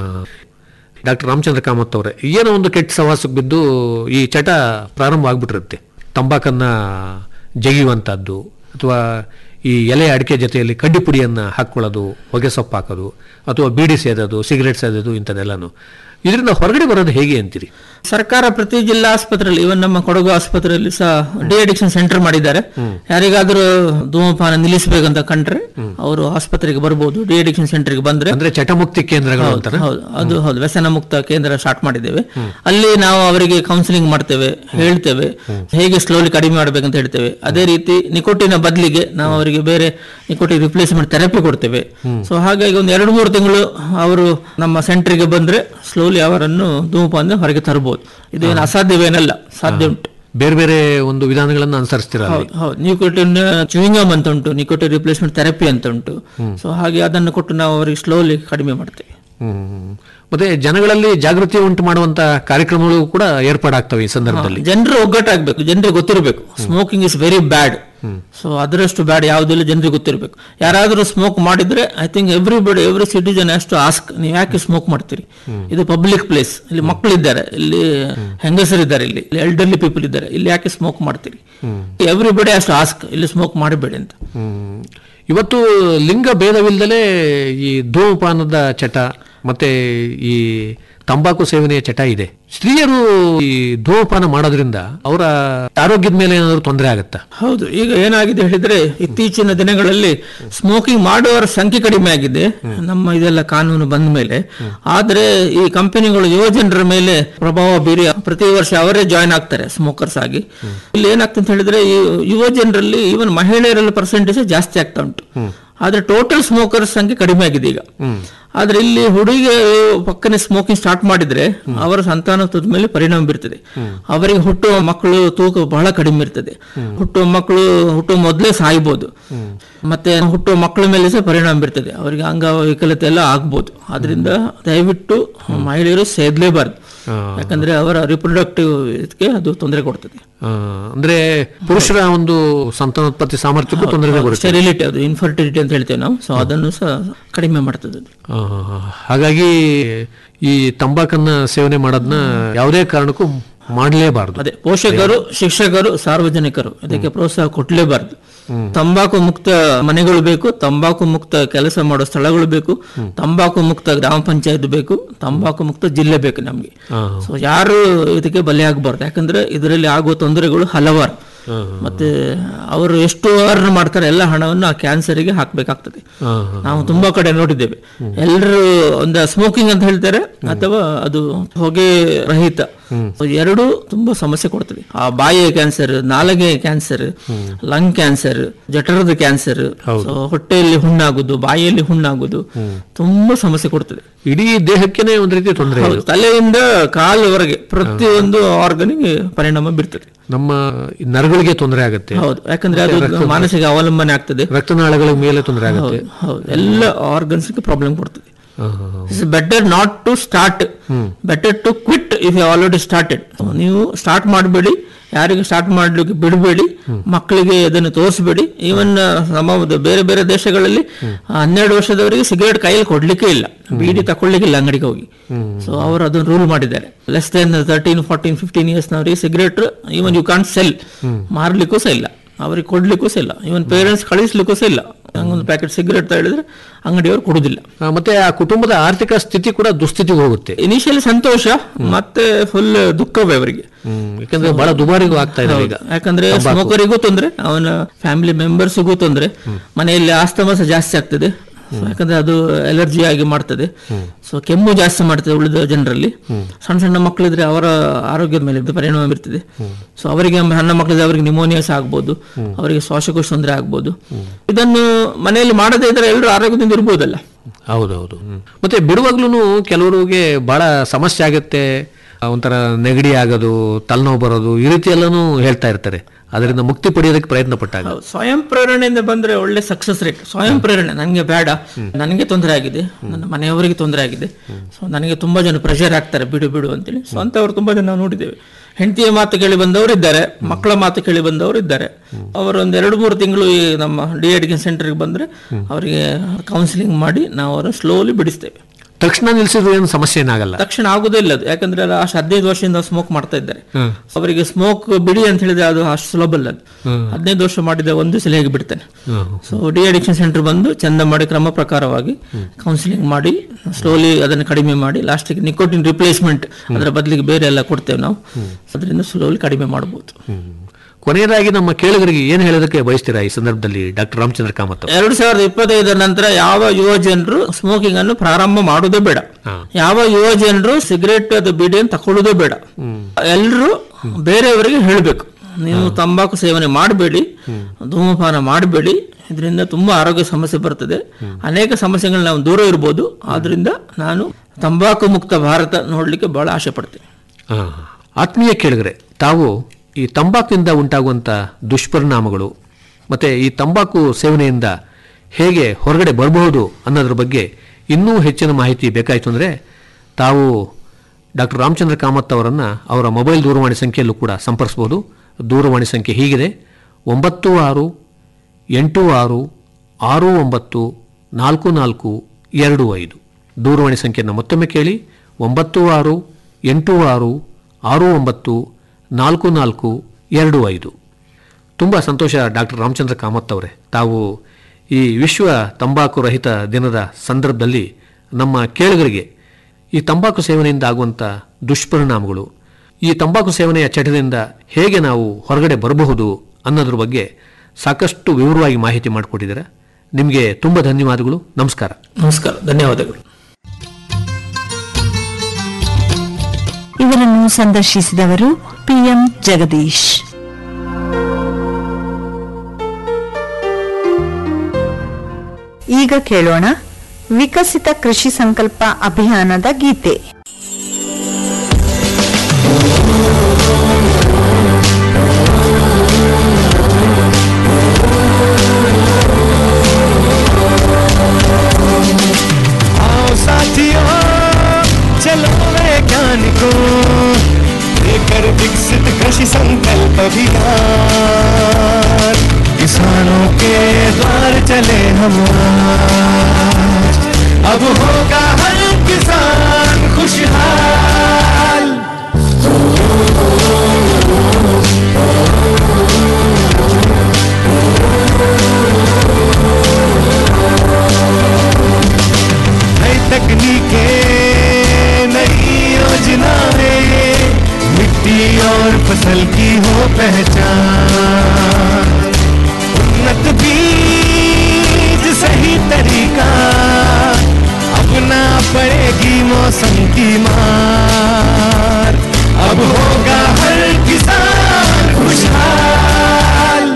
ಡಾಕ್ಟರ್ ರಾಮಚಂದ್ರ ಕಾಮತ್ ಅವರೇ ಏನೋ ಒಂದು ಕೆಟ್ಟ ಸವಾಸಕ್ಕೆ ಬಿದ್ದು ಈ ಚಟ ಪ್ರಾರಂಭ ಆಗ್ಬಿಟ್ಟಿರುತ್ತೆ ತಂಬಾಕನ್ನ ಜಗಿಯುವಂತಹದ್ದು ಅಥವಾ ಈ ಎಲೆ ಅಡಿಕೆ ಜೊತೆಯಲ್ಲಿ ಕಡ್ಡಿ ಪುಡಿಯನ್ನ ಹಾಕೊಳ್ಳೋದು ಹೊಗೆ ಸೊಪ್ಪು ಹಾಕೋದು ಅಥವಾ ಬೀಡಿ ಸೇದೋದು ಸಿಗರೇಟ್ ಸೇದೋದು ಇಂಥದ್ದೆಲ್ಲಾನು ಇದರಿಂದ ಹೊರಗಡೆ ಬರೋದು ಹೇಗೆ ಅಂತೀರಿ ಸರ್ಕಾರ ಪ್ರತಿ ಜಿಲ್ಲಾ ಆಸ್ಪತ್ರೆಯಲ್ಲಿ ಇವನ್ ನಮ್ಮ ಕೊಡಗು ಆಸ್ಪತ್ರೆಯಲ್ಲಿ ಸಹ ಡಿ ಅಡಿಕ್ಷನ್ ಸೆಂಟರ್ ಮಾಡಿದ್ದಾರೆ ಯಾರಿಗಾದ್ರೂ ಧೂಮಪಾನ ನಿಲ್ಲಿಸಬೇಕಂತ ಕಂಡ್ರೆ ಅವರು ಆಸ್ಪತ್ರೆಗೆ ಬರ್ಬೋದು ಡಿ ಅಡಿಕ್ಷನ್ ಸೆಂಟರ್ಗೆ ಬಂದ್ರೆ ಅಂದ್ರೆ ಚಟಮುಕ್ತಿ ಕೇಂದ್ರಗಳು ಹೌದು, ಅಂತಾರೆ ಹೌದು ಅದು ಹೌದು ವ್ಯಸನ ಮುಕ್ತ ಕೇಂದ್ರ ಸ್ಟಾರ್ಟ್ ಮಾಡಿದ್ದೇವೆ ಅಲ್ಲಿ ನಾವು ಅವರಿಗೆ ಕೌನ್ಸಿಲಿಂಗ್ ಮಾಡ್ತೇವೆ ಹೇಳ್ತೇವೆ ಹೇಗೆ ಸ್ಲೋಲಿ ಕಡಿಮೆ ಮಾಡ್ಬೇಕಂತ ಹೇಳ್ತೇವೆ ಅದೇ ರೀತಿ ನಿಕೋಟಿನ ಬದಲಿಗೆ ನಾವು ಅವರಿಗೆ ಬೇರೆ ನಿಕೋಟಿನ್ ರಿಪ್ಲೇಸ್ಮೆಂಟ್ ಥೆರಪಿ ಕೊಡ್ತೇವೆ ಸೊ ಹಾಗಾಗಿ ಒಂದು ಎರಡು ಮೂರು ತಿಂಗಳು ಅವರು ನಮ್ಮ ಸೆಂಟರ್ಗೆ ಬಂದ್ರೆ ಸ್ಲೋಲಿ ಅವರನ್ನು ಧೂಮಪಾನ ಹೊರಗೆ ತರಬಹುದು ಇದು ಏನು ಅಸಾಧ್ಯವೇನಲ್ಲ ಸಾಧ್ಯ ಉಂಟು ಬೇರೆ ಬೇರೆ ಒಂದು ವಿಧಾನಗಳನ್ನು ಅನುಸರಿಸ್ತೀರ ಅಲ್ಲಿ ಹೌದು ಹೌದು ನಿಕೋಟಿನ್ ಚೂಯಿಂಗಮ್ ಅಂತ ಉಂಟು ನಿಕೋಟಿನ್ ರಿಪ್ಲೇಸ್ಮೆಂಟ್ ಥೆರಪಿ ಅಂತ ಉಂಟು ಸೊ ಹಾಗೆ ಅದನ್ನು ಕೊಟ್ಟು ನಾವು ಅವರಿಗೆ ಸ್ಲೋಲಿ ಕಡಿಮೆ ಮಾಡ್ತೇವೆ ಹ್ಮ್. ಮತ್ತೆ ಜನಗಳಲ್ಲಿ ಜಾಗೃತಿ ಉಂಟು ಮಾಡುವಂತ ಕಾರ್ಯಕ್ರಮಗಳು ಕೂಡ ಏರ್ಪಾಡಾಗ್ತವೆ ಈ ಸಂದರ್ಭದಲ್ಲಿ ಜನರು ಒಗ್ಗಟ್ಟಾಗಬೇಕು ಜನರಿಗೆ ಗೊತ್ತಿರಬೇಕು smoking is very bad so ಅದರಷ್ಟು ಬ್ಯಾಡ್ ಯಾವುದಿಲ್ಲ ಜನರಿಗೆ ಗೊತ್ತಿರಬೇಕು ಯಾರಾದರೂ ಸ್ಮೋಕ್ ಮಾಡಿದ್ರೆ I think everybody every citizen has to ask ನೀವು ಯಾಕೆ ಸ್ಮೋಕ್ ಮಾಡ್ತೀರಿ ಇದು ಪಬ್ಲಿಕ್ ಪ್ಲೇಸ್ ಇಲ್ಲಿ ಮಕ್ಕಳಿದ್ದಾರೆ ಇಲ್ಲಿ ಹೆಂಗಸರಿದ್ದಾರೆ ಇಲ್ಲಿ ಎಲ್ಡರ್ಲಿ ಪೀಪಲ್ ಇದ್ದಾರೆ ಇಲ್ಲಿ ಯಾಕೆ ಸ್ಮೋಕ್ ಮಾಡ್ತೀರಿ ಎವ್ರಿಬಡಿ ಹ್ಯಾಸ್ ಟು ಆಸ್ಕ್ ಇಲ್ಲಿ ಸ್ಮೋಕ್ ಮಾಡಬೇಡಿ ಅಂತ ಹ್ಮ್. ಇವತ್ತು ಲಿಂಗ ಭೇದವಿಲ್ಲದಲೇ ಈ ಧೂಮಪಾನದ ಚಟ ಮತ್ತೆ ಈ ತಂಬಾಕು ಸೇವನೆಯ ಚಟ ಇದೆ ಸ್ತ್ರೀಯರು ಈ ಧೂಮಪಾನ ಮಾಡೋದ್ರಿಂದ ಅವರ ಆರೋಗ್ಯದ ಮೇಲೆ ಏನಾದರೂ ತೊಂದರೆ ಆಗುತ್ತಾ ಹೌದು ಈಗ ಏನಾಗಿದೆ ಹೇಳಿದ್ರೆ ಇತ್ತೀಚಿನ ದಿನಗಳಲ್ಲಿ ಸ್ಮೋಕಿಂಗ್ ಮಾಡುವವರ ಸಂಖ್ಯೆ ಕಡಿಮೆ ಆಗಿದೆ ನಮ್ಮ ಇದೆಲ್ಲ ಕಾನೂನು ಬಂದ ಮೇಲೆ ಆದ್ರೆ ಈ ಕಂಪನಿಗಳು ಯುವ ಜನರ ಮೇಲೆ ಪ್ರಭಾವ ಬೀರಿ ಪ್ರತಿ ವರ್ಷ ಅವರೇ ಜಾಯ್ನ್ ಆಗ್ತಾರೆ ಸ್ಮೋಕರ್ಸ್ ಆಗಿ ಇಲ್ಲಿ ಏನಾಗ್ತದೆ ಅಂತ ಹೇಳಿದ್ರೆ ಈ ಯುವ ಜನರಲ್ಲಿ ಈವನ್ ಮಹಿಳೆಯರಲ್ಲಿ ಪರ್ಸೆಂಟೇಜ್ ಜಾಸ್ತಿ ಆಗ್ತಾ ಉಂಟು ಆದ್ರೆ ಟೋಟಲ್ ಸ್ಮೋಕರ್ಸ್ ಸಂಖ್ಯೆ ಕಡಿಮೆ ಆಗಿದೆ ಈಗ ಆದ್ರೆ ಇಲ್ಲಿ ಹುಡುಗಿ ಪಕ್ಕನೆ ಸ್ಮೋಕಿಂಗ್ ಸ್ಟಾರ್ಟ್ ಮಾಡಿದ್ರೆ ಅವರ ಸಂತಾನತ್ವದ ಮೇಲೆ ಪರಿಣಾಮ ಬೀರ್ತದೆ ಅವರಿಗೆ ಹುಟ್ಟುವ ಮಕ್ಕಳು ತೂಕ ಬಹಳ ಕಡಿಮೆ ಇರ್ತದೆ ಹುಟ್ಟುವ ಮಕ್ಕಳು ಹುಟ್ಟುವ ಮೊದಲೇ ಸಾಯ್ಬೋದು ಮತ್ತೆ ಹುಟ್ಟುವ ಮಕ್ಕಳ ಮೇಲೆ ಸಹ ಪರಿಣಾಮ ಬೀರ್ತದೆ ಅವರಿಗೆ ಅಂಗವೈಕಲ್ಯತೆ ಎಲ್ಲ ಆಗ್ಬೋದು ಆದ್ರಿಂದ ದಯವಿಟ್ಟು ಮಹಿಳೆಯರು ಸೇದ್ಲೇಬಾರ್ದು ಯಾಕಂದ್ರೆ ಅವರ ರಿಪ್ರೊಡಕ್ಟಿವ್ ಇದಕ್ಕೆ ಅದು ತೊಂದರೆ ಕೊಡ್ತದೆ ಆ, ಅಂದ್ರೆ ಪುರುಷರ ಒಂದು ಸಂತಾನೋತ್ಪತ್ತಿ ಸಾಮರ್ಥ್ಯಕ್ಕೂ ತೊಂದರೆ ಬರುತ್ತೆ ಸ್ಟೆರಿಲಿಟಿ ಅದು ಇನ್ಫರ್ಟಿಲಿಟಿ ಅಂತ ಹೇಳ್ತೇವೆ ನಾವು ಸೊ ಅದನ್ನು ಸಹ ಕಡಿಮೆ ಮಾಡ್ತದೆ ಅದು ಆ, ಹಾಗಾಗಿ ಈ ತಂಬಾಕನ್ನ ಸೇವನೆ ಮಾಡೋದನ್ನ ಯಾವುದೇ ಕಾರಣಕ್ಕೂ ಮಾಡಲೇಬಾರದು ಅದೇ ಪೋಷಕರು ಶಿಕ್ಷಕರು ಸಾರ್ವಜನಿಕರು ಇದಕ್ಕೆ ಪ್ರೋತ್ಸಾಹ ಕೊಡ್ಲೇಬಾರ್ದು ತಂಬಾಕು ಮುಕ್ತ ಮನೆಗಳು ಬೇಕು ತಂಬಾಕು ಮುಕ್ತ ಕೆಲಸ ಮಾಡೋ ಸ್ಥಳಗಳು ಬೇಕು ತಂಬಾಕು ಮುಕ್ತ ಗ್ರಾಮ ಪಂಚಾಯತ್ ಬೇಕು ತಂಬಾಕು ಮುಕ್ತ ಜಿಲ್ಲೆ ಬೇಕು ನಮ್ಗೆ ಸೊ ಯಾರು ಇದಕ್ಕೆ ಬಲಿಯಾಗಬಾರ್ದು ಯಾಕಂದ್ರೆ ಇದರಲ್ಲಿ ಆಗುವ ತೊಂದರೆಗಳು ಹಲವಾರು ಮತ್ತೆ ಅವರು ಎಷ್ಟು ಅರ್ನ್ ಮಾಡ್ತಾರೆ ಎಲ್ಲ ಹಣವನ್ನು ಆ ಕ್ಯಾನ್ಸರಿಗೆ ಹಾಕ್ಬೇಕಾಗ್ತದೆ ಹಾ, ಹಾ. ನಾವು ತುಂಬಾ ಕಡೆ ನೋಡಿದ್ದೇವೆ ಎಲ್ಲರೂ ಒಂದು ಸ್ಮೋಕಿಂಗ್ ಅಂತ ಹೇಳ್ತಾರೆ ಅಥವಾ ಅದು ಹೊಗೆ ರಹಿತ So ಎರಡು ತುಂಬಾ ಸಮಸ್ಯೆ ಕೊಡ್ತದೆ ಆ ಬಾಯಿಯ ಕ್ಯಾನ್ಸರ್ ನಾಲಗೆ ಕ್ಯಾನ್ಸರ್ ಲಂಗ್ ಕ್ಯಾನ್ಸರ್ ಜಠರದ ಕ್ಯಾನ್ಸರ್ ಹೊಟ್ಟೆಯಲ್ಲಿ ಹುಣ್ಣಾಗುದು ಬಾಯಿಯಲ್ಲಿ ಹುಣ್ಣಾಗುದು ತುಂಬಾ ಸಮಸ್ಯೆ ಕೊಡ್ತದೆ ಇಡೀ ದೇಹಕ್ಕೇನೆ ಒಂದು ರೀತಿ ತೊಂದರೆ ಹೌದು, ತಲೆಯಿಂದ ಕಾಲುವರೆಗೆ ಪ್ರತಿಯೊಂದು ಆರ್ಗನಿಗೆ ಪರಿಣಾಮ ಬೀರ್ತದೆ ನಮ್ಮ ಈ ನರಗಳಿಗೆ ತೊಂದರೆ ಆಗುತ್ತೆ ಹೌದು ಯಾಕಂದ್ರೆ ಅದು ಮಾನಸಿಕ ಅವಲಂಬನೆ ಆಗ್ತದೆ ರಕ್ತನಾಳಗಳ ಮೇಲೆ ತೊಂದರೆ ಆಗುತ್ತೆ ಹೌದು ಹೌದು ಎಲ್ಲ ಆರ್ಗನ್ಸ್ ಪ್ರಾಬ್ಲಮ್ ಕೊಡ್ತದೆ ಹಾ, ಹಾ, ಹಾ. It's better not to start better to quit if you already started ನೀವು ಸ್ಟಾರ್ಟ್ ಮಾಡಬೇಡಿ ಯಾರಿಗೂ ಸ್ಟಾರ್ಟ್ ಮಾಡ್ಲಿಕ್ಕೆ ಬಿಡಬೇಡಿ ಮಕ್ಕಳಿಗೆ ಅದನ್ನು ತೋರಿಸಬೇಡಿ ಈವನ್ ನಮ್ಮ ಒಂದು ಬೇರೆ ಬೇರೆ ದೇಶಗಳಲ್ಲಿ ಹನ್ನೆರಡು ವರ್ಷದವರೆಗೆ ಸಿಗರೇಟ್ ಕೈಯಲ್ಲಿ ಕೊಡ್ಲಿಕ್ಕೆ ಇಲ್ಲ ಬೀಡಿ ತಕೊಳ್ಳಿಕ್ಕೆ ಇಲ್ಲ ಅಂಗಡಿಗೆ ಹೋಗಿ ಸೊ ಅವರು ಅದನ್ನು ರೂಲ್ ಮಾಡಿದ್ದಾರೆ less than thirteen fourteen fifteen ಇಯರ್ಸ್ನವರಿಗೆ cigarette even you can't sell ಮಾರ್ಲಿಕ್ಕೂ ಸಹ ಇಲ್ಲ ಅವ್ರಿಗೆ ಕೊಡ್ಲಿಕ್ಕೂ ಸಹ ಇಲ್ಲ ಇವನ್ ಪೇರೆಂಟ್ಸ್ ಕಳಿಸ್ಲಿಕ್ಕೂ ಸಹ ಇಲ್ಲ ಹಂಗೊಂದು ಪ್ಯಾಕೆಟ್ ಸಿಗರೇಟ್ ಹೇಳಿದ್ರೆ ಅಂಗಡಿಯವರು ಕೊಡುದಿಲ್ಲ ಆ, ಮತ್ತೆ ಆ ಕುಟುಂಬದ ಆರ್ಥಿಕ ಸ್ಥಿತಿ ಕೂಡ ದುಸ್ಥಿತಿಗೆ ಹೋಗುತ್ತೆ ಇನಿಷಿಯಲಿ ಸಂತೋಷ ಮತ್ತೆ ಫುಲ್ ದುಃಖವೇ ಅವರಿಗೆ ಹ್ಮ್. ಯಾಕಂದ್ರೆ ಬಹಳ ದುಬಾರಿಗೂ ಆಗ್ತಾ ಇದೆ ಈಗ ಯಾಕಂದ್ರೆ ಸ್ಮೋಕರಿಗೂ ತೊಂದ್ರೆ ಅವನ ಫ್ಯಾಮಿಲಿ ಮೆಂಬರ್ಸ್ಗೂ ತೊಂದ್ರೆ ಮನೆಯಲ್ಲಿ ಆಸ್ತಮ ಸಹ ಜಾಸ್ತಿ ಆಗ್ತದೆ So, ಯಾಕಂದ್ರೆ ಅದು ಎಲರ್ಜಿ ಆಗಿ ಮಾಡ್ತದೆ ಸೊ ಕೆಮ್ಮು ಜಾಸ್ತಿ ಮಾಡ್ತದೆ ಉಳಿದ ಜನರಲ್ಲಿ ಸಣ್ಣ ಸಣ್ಣ ಮಕ್ಕಳಿದ್ರೆ ಅವರ ಆರೋಗ್ಯದ ಮೇಲೆ ಇದು ಪರಿಣಾಮ ಬೀರ್ತದೆ ಸೊ ಅವರಿಗೆ ಸಣ್ಣ ಮಕ್ಕಳಿದ್ರೆ ಅವರಿಗೆ ನಿಮೋನಿಯಾ ಸಹ ಆಗ್ಬೋದು ಅವರಿಗೆ ಶ್ವಾಸಕೋಶ ತೊಂದರೆ ಆಗ್ಬೋದು ಇದನ್ನು ಮನೆಯಲ್ಲಿ ಮಾಡದೇ ಇದ್ರೆ ಎಲ್ಲರೂ ಆರೋಗ್ಯದಿಂದ ಇರ್ಬೋದಲ್ಲ ಹೌದೌದು ಮತ್ತೆ ಬಿಡುವಾಗ್ಲೂ ಕೆಲವರಿಗೆ ಬಹಳ ಸಮಸ್ಯೆ ಆಗುತ್ತೆ ಆ, ಒಂಥರ ನೆಗಡಿ ಆಗೋದು ತಲೆನೋವು ಬರೋದು ಈ ರೀತಿ ಎಲ್ಲಾನು ಹೇಳ್ತಾ ಇರ್ತಾರೆ ಅದರಿಂದ ಮುಕ್ತಿ ಪಡೆಯೋದಕ್ಕೆ ಪ್ರಯತ್ನ ಪಟ್ಟಾಗ ಹೌದು, ಸ್ವಯಂ ಪ್ರೇರಣೆಯಿಂದ ಬಂದ್ರೆ ಒಳ್ಳೆ ಸಕ್ಸಸ್ ರೇಟ್ ಸ್ವಯಂ ಪ್ರೇರಣೆ ನನಗೆ ಬೇಡ ನನಗೆ ತೊಂದರೆ ಆಗಿದೆ ನನ್ನ ಮನೆಯವರಿಗೆ ತೊಂದರೆ ಆಗಿದೆ ಸೊ ನನಗೆ ತುಂಬಾ ಜನ ಪ್ರೆಷರ್ ಆಗ್ತಾರೆ ಬಿಡು ಬಿಡು ಅಂತೇಳಿ ಸೊ ಅಂತವ್ರು ತುಂಬಾ ಜನ ನಾವು ನೋಡಿದ್ದೇವೆ ಹೆಂಡತಿಯ ಮಾತು ಕೇಳಿ ಬಂದವರು ಇದ್ದಾರೆ ಮಕ್ಕಳ ಮಾತು ಕೇಳಿ ಬಂದವರು ಇದ್ದಾರೆ ಅವರು ಒಂದು ಎರಡು ಮೂರು ತಿಂಗಳು ಈ ನಮ್ಮ ಡಿ ಅಡಿಗೆ ಸೆಂಟರ್ಗೆ ಬಂದ್ರೆ ಅವರಿಗೆ ಕೌನ್ಸಿಲಿಂಗ್ ಮಾಡಿ ನಾವು ಅವರನ್ನು ಸ್ಲೋಲಿ ಬಿಡಿಸ್ತೇವೆ ತಕ್ಷಣ ನಿಲ್ಸಿದ್ರೆ ಏನು ಸಮಸ್ಯೆ ಏನಾಗಲ್ಲ ತಕ್ಷಣ ಆಗುದೇ ಇಲ್ಲ ಅದು ಯಾಕಂದ್ರೆ ಅದು ಅಷ್ಟು ಹದಿನೈದು ವರ್ಷದಿಂದ ಸ್ಮೋಕ್ ಮಾಡ್ತಾ ಇದ್ದಾರೆ ಅವರಿಗೆ ಸ್ಮೋಕ್ ಬಿಡಿ ಅಂತ ಹೇಳಿದ್ರೆ ಅದು ಅಷ್ಟು ಸುಲಭ ಅಲ್ಲ ಅದು ಹದಿನೈದು ವರ್ಷ ಮಾಡಿದ ಒಂದು ಸಲ ಹೇಗೆ ಬಿಡ್ತಾನೆ ಸೊ ಡಿ ಅಡಿಕ್ಷನ್ ಸೆಂಟರ್ ಬಂದು ಚಂದ ಮಾಡಿ ಕ್ರಮ ಪ್ರಕಾರವಾಗಿ ಕೌನ್ಸಿಲಿಂಗ್ ಮಾಡಿ ಸ್ಲೋಲಿ ಅದನ್ನು ಕಡಿಮೆ ಮಾಡಿ ಲಾಸ್ಟಿಗೆ ನಿಕೋಟಿನ್ ರಿಪ್ಲೇಸ್ಮೆಂಟ್ ಅದರ ಬದಲಿಗೆ ಬೇರೆ ಎಲ್ಲ ಕೊಡ್ತೇವೆ ನಾವು ಅದರಿಂದ ಸ್ಲೋಲಿ ಕಡಿಮೆ ಮಾಡಬಹುದು ಕೊನೆಯದಾಗಿ ನಮ್ಮ ಕೇಳುಗರಿಗೆ ಏನು ಹೇಳೋದಕ್ಕೆ ಬಯಸ್ತೀರಾ ಈ ಸಂದರ್ಭದಲ್ಲಿ ಡಾಕ್ಟರ್ ರಾಮಚಂದ್ರ ಕಾಮತ್ ಅವರು? ಎರಡು ಸಾವಿರದ ಇಪ್ಪತ್ತೈದರ ನಂತರ ಯಾವ ಯುವ ಜನರು ಸ್ಮೋಕಿಂಗ್ ಅನ್ನು ಪ್ರಾರಂಭ ಮಾಡುವುದೇ ಬೇಡ ಯಾವ ಯುವ ಜನರು ಸಿಗರೇಟ್ ಅದು ಬಿಡಿಯನ್ನು ತಕೊಳ್ಳುವುದೇ ಬೇಡ ಎಲ್ಲರೂ ಬೇರೆಯವರಿಗೆ ಹೇಳಬೇಕು ನೀವು ತಂಬಾಕು ಸೇವನೆ ಮಾಡಬೇಡಿ ಧೂಮಪಾನ ಮಾಡಬೇಡಿ ಇದರಿಂದ ತುಂಬಾ ಆರೋಗ್ಯ ಸಮಸ್ಯೆ ಬರ್ತದೆ ಅನೇಕ ಸಮಸ್ಯೆಗಳು ನಾವು ದೂರ ಇರ್ಬೋದು ಆದ್ರಿಂದ ನಾನು ತಂಬಾಕು ಮುಕ್ತ ಭಾರತ ನೋಡ್ಲಿಕ್ಕೆ ಬಹಳ ಆಸೆ ಪಡ್ತೇನೆ ಆ, ಆತ್ಮೀಯ ಕೇಳಿದ್ರೆ ತಾವು ಈ ತಂಬಾಕಿನಿಂದ ಉಂಟಾಗುವಂಥ ದುಷ್ಪರಿಣಾಮಗಳು ಮತ್ತೆ ಈ ತಂಬಾಕು ಸೇವನೆಯಿಂದ ಹೇಗೆ ಹೊರಗಡೆ ಬರಬಹುದು ಅನ್ನೋದ್ರ ಬಗ್ಗೆ ಇನ್ನೂ ಹೆಚ್ಚಿನ ಮಾಹಿತಿ ಬೇಕಾಯಿತು ಅಂದರೆ ತಾವು ಡಾಕ್ಟರ್ ರಾಮಚಂದ್ರ ಕಾಮತ್ ಅವರನ್ನು ಅವರ ಮೊಬೈಲ್ ದೂರವಾಣಿ ಸಂಖ್ಯೆಯಲ್ಲೂ ಕೂಡ ಸಂಪರ್ಸ್ಬೋದು ದೂರವಾಣಿ ಸಂಖ್ಯೆ ಹೀಗಿದೆ ಒಂಬತ್ತು ಆರು ಎಂಟು ಆರು ಆರು ಒಂಬತ್ತು ನಾಲ್ಕು ನಾಲ್ಕು ಎರಡು ಐದು ದೂರವಾಣಿ ಸಂಖ್ಯೆಯನ್ನು ಮತ್ತೊಮ್ಮೆ ಕೇಳಿ ಒಂಬತ್ತು ಆರು ಎಂಟು ಆರು ಆರು ಒಂಬತ್ತು ನಾಲ್ಕು ನಾಲ್ಕು ಎರಡು ಐದು ತುಂಬ ಸಂತೋಷ ಡಾಕ್ಟರ್ ರಾಮಚಂದ್ರ ಕಾಮತ್ ಅವರೇ ತಾವು ಈ ವಿಶ್ವ ತಂಬಾಕು ರಹಿತ ದಿನದ ಸಂದರ್ಭದಲ್ಲಿ ನಮ್ಮ ಕೇಳುಗರಿಗೆ ಈ ತಂಬಾಕು ಸೇವನೆಯಿಂದ ಆಗುವಂಥ ದುಷ್ಪರಿಣಾಮಗಳು ಈ ತಂಬಾಕು ಸೇವನೆಯ ಚಟದಿಂದ ಹೇಗೆ ನಾವು ಹೊರಗಡೆ ಬರಬಹುದು ಅನ್ನೋದ್ರ ಬಗ್ಗೆ ಸಾಕಷ್ಟು ವಿವರವಾಗಿ ಮಾಹಿತಿ ಮಾಡಿಕೊಟ್ಟಿದ್ದೀರಾ ನಿಮಗೆ ತುಂಬ ಧನ್ಯವಾದಗಳು ನಮಸ್ಕಾರ ನಮಸ್ಕಾರ ಧನ್ಯವಾದಗಳು ಇವರನ್ನು ಸಂದರ್ಶಿಸಿದವರು ಪಿಎಂ ಜಗದೀಶ್ ಈಗ ಕೇಳೋಣ ವಿಕಸಿತ ಕೃಷಿ ಸಂಕಲ್ಪ ಅಭಿಯಾನದ ಗೀತೆ आओ साथियों चलो वैज्ञानिकों लेकर विकसित कृषि संकल्प अभियान किसानों के द्वार चले हम आज अब होगा हर किसान खुशहाल नई तकनीकें नई योजनाएं मिट्टी और फसल की हो पहचान की मार अब होगा हर किसान खुशहाल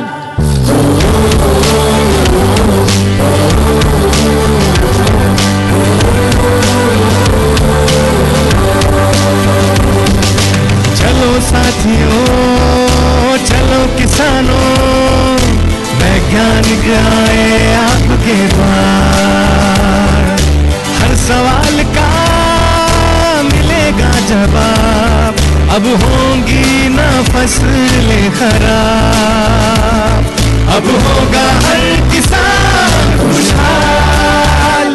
चलो साथियों चलो किसानों वैज्ञानिक आए आपके द्वार हर सवाल का मिलेगा जवाब अब होंगी ना फसलें खराब अब होगा हर किसान खुशहाल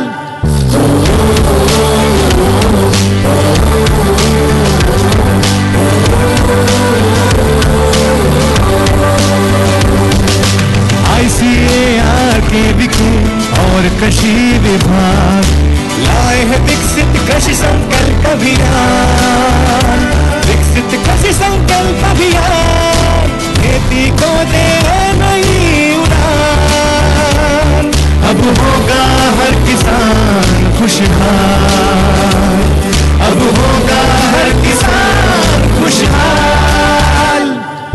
आईसीएआर के विखे और कृषि विभाग लाए हैं विकसित कृषि संकल्प अभियान विकसित कृषि संकल्प अभियान खेती को दे नई उड़ान अब होगा हर किसान खुशहाल अब होगा हर किसान खुशहाल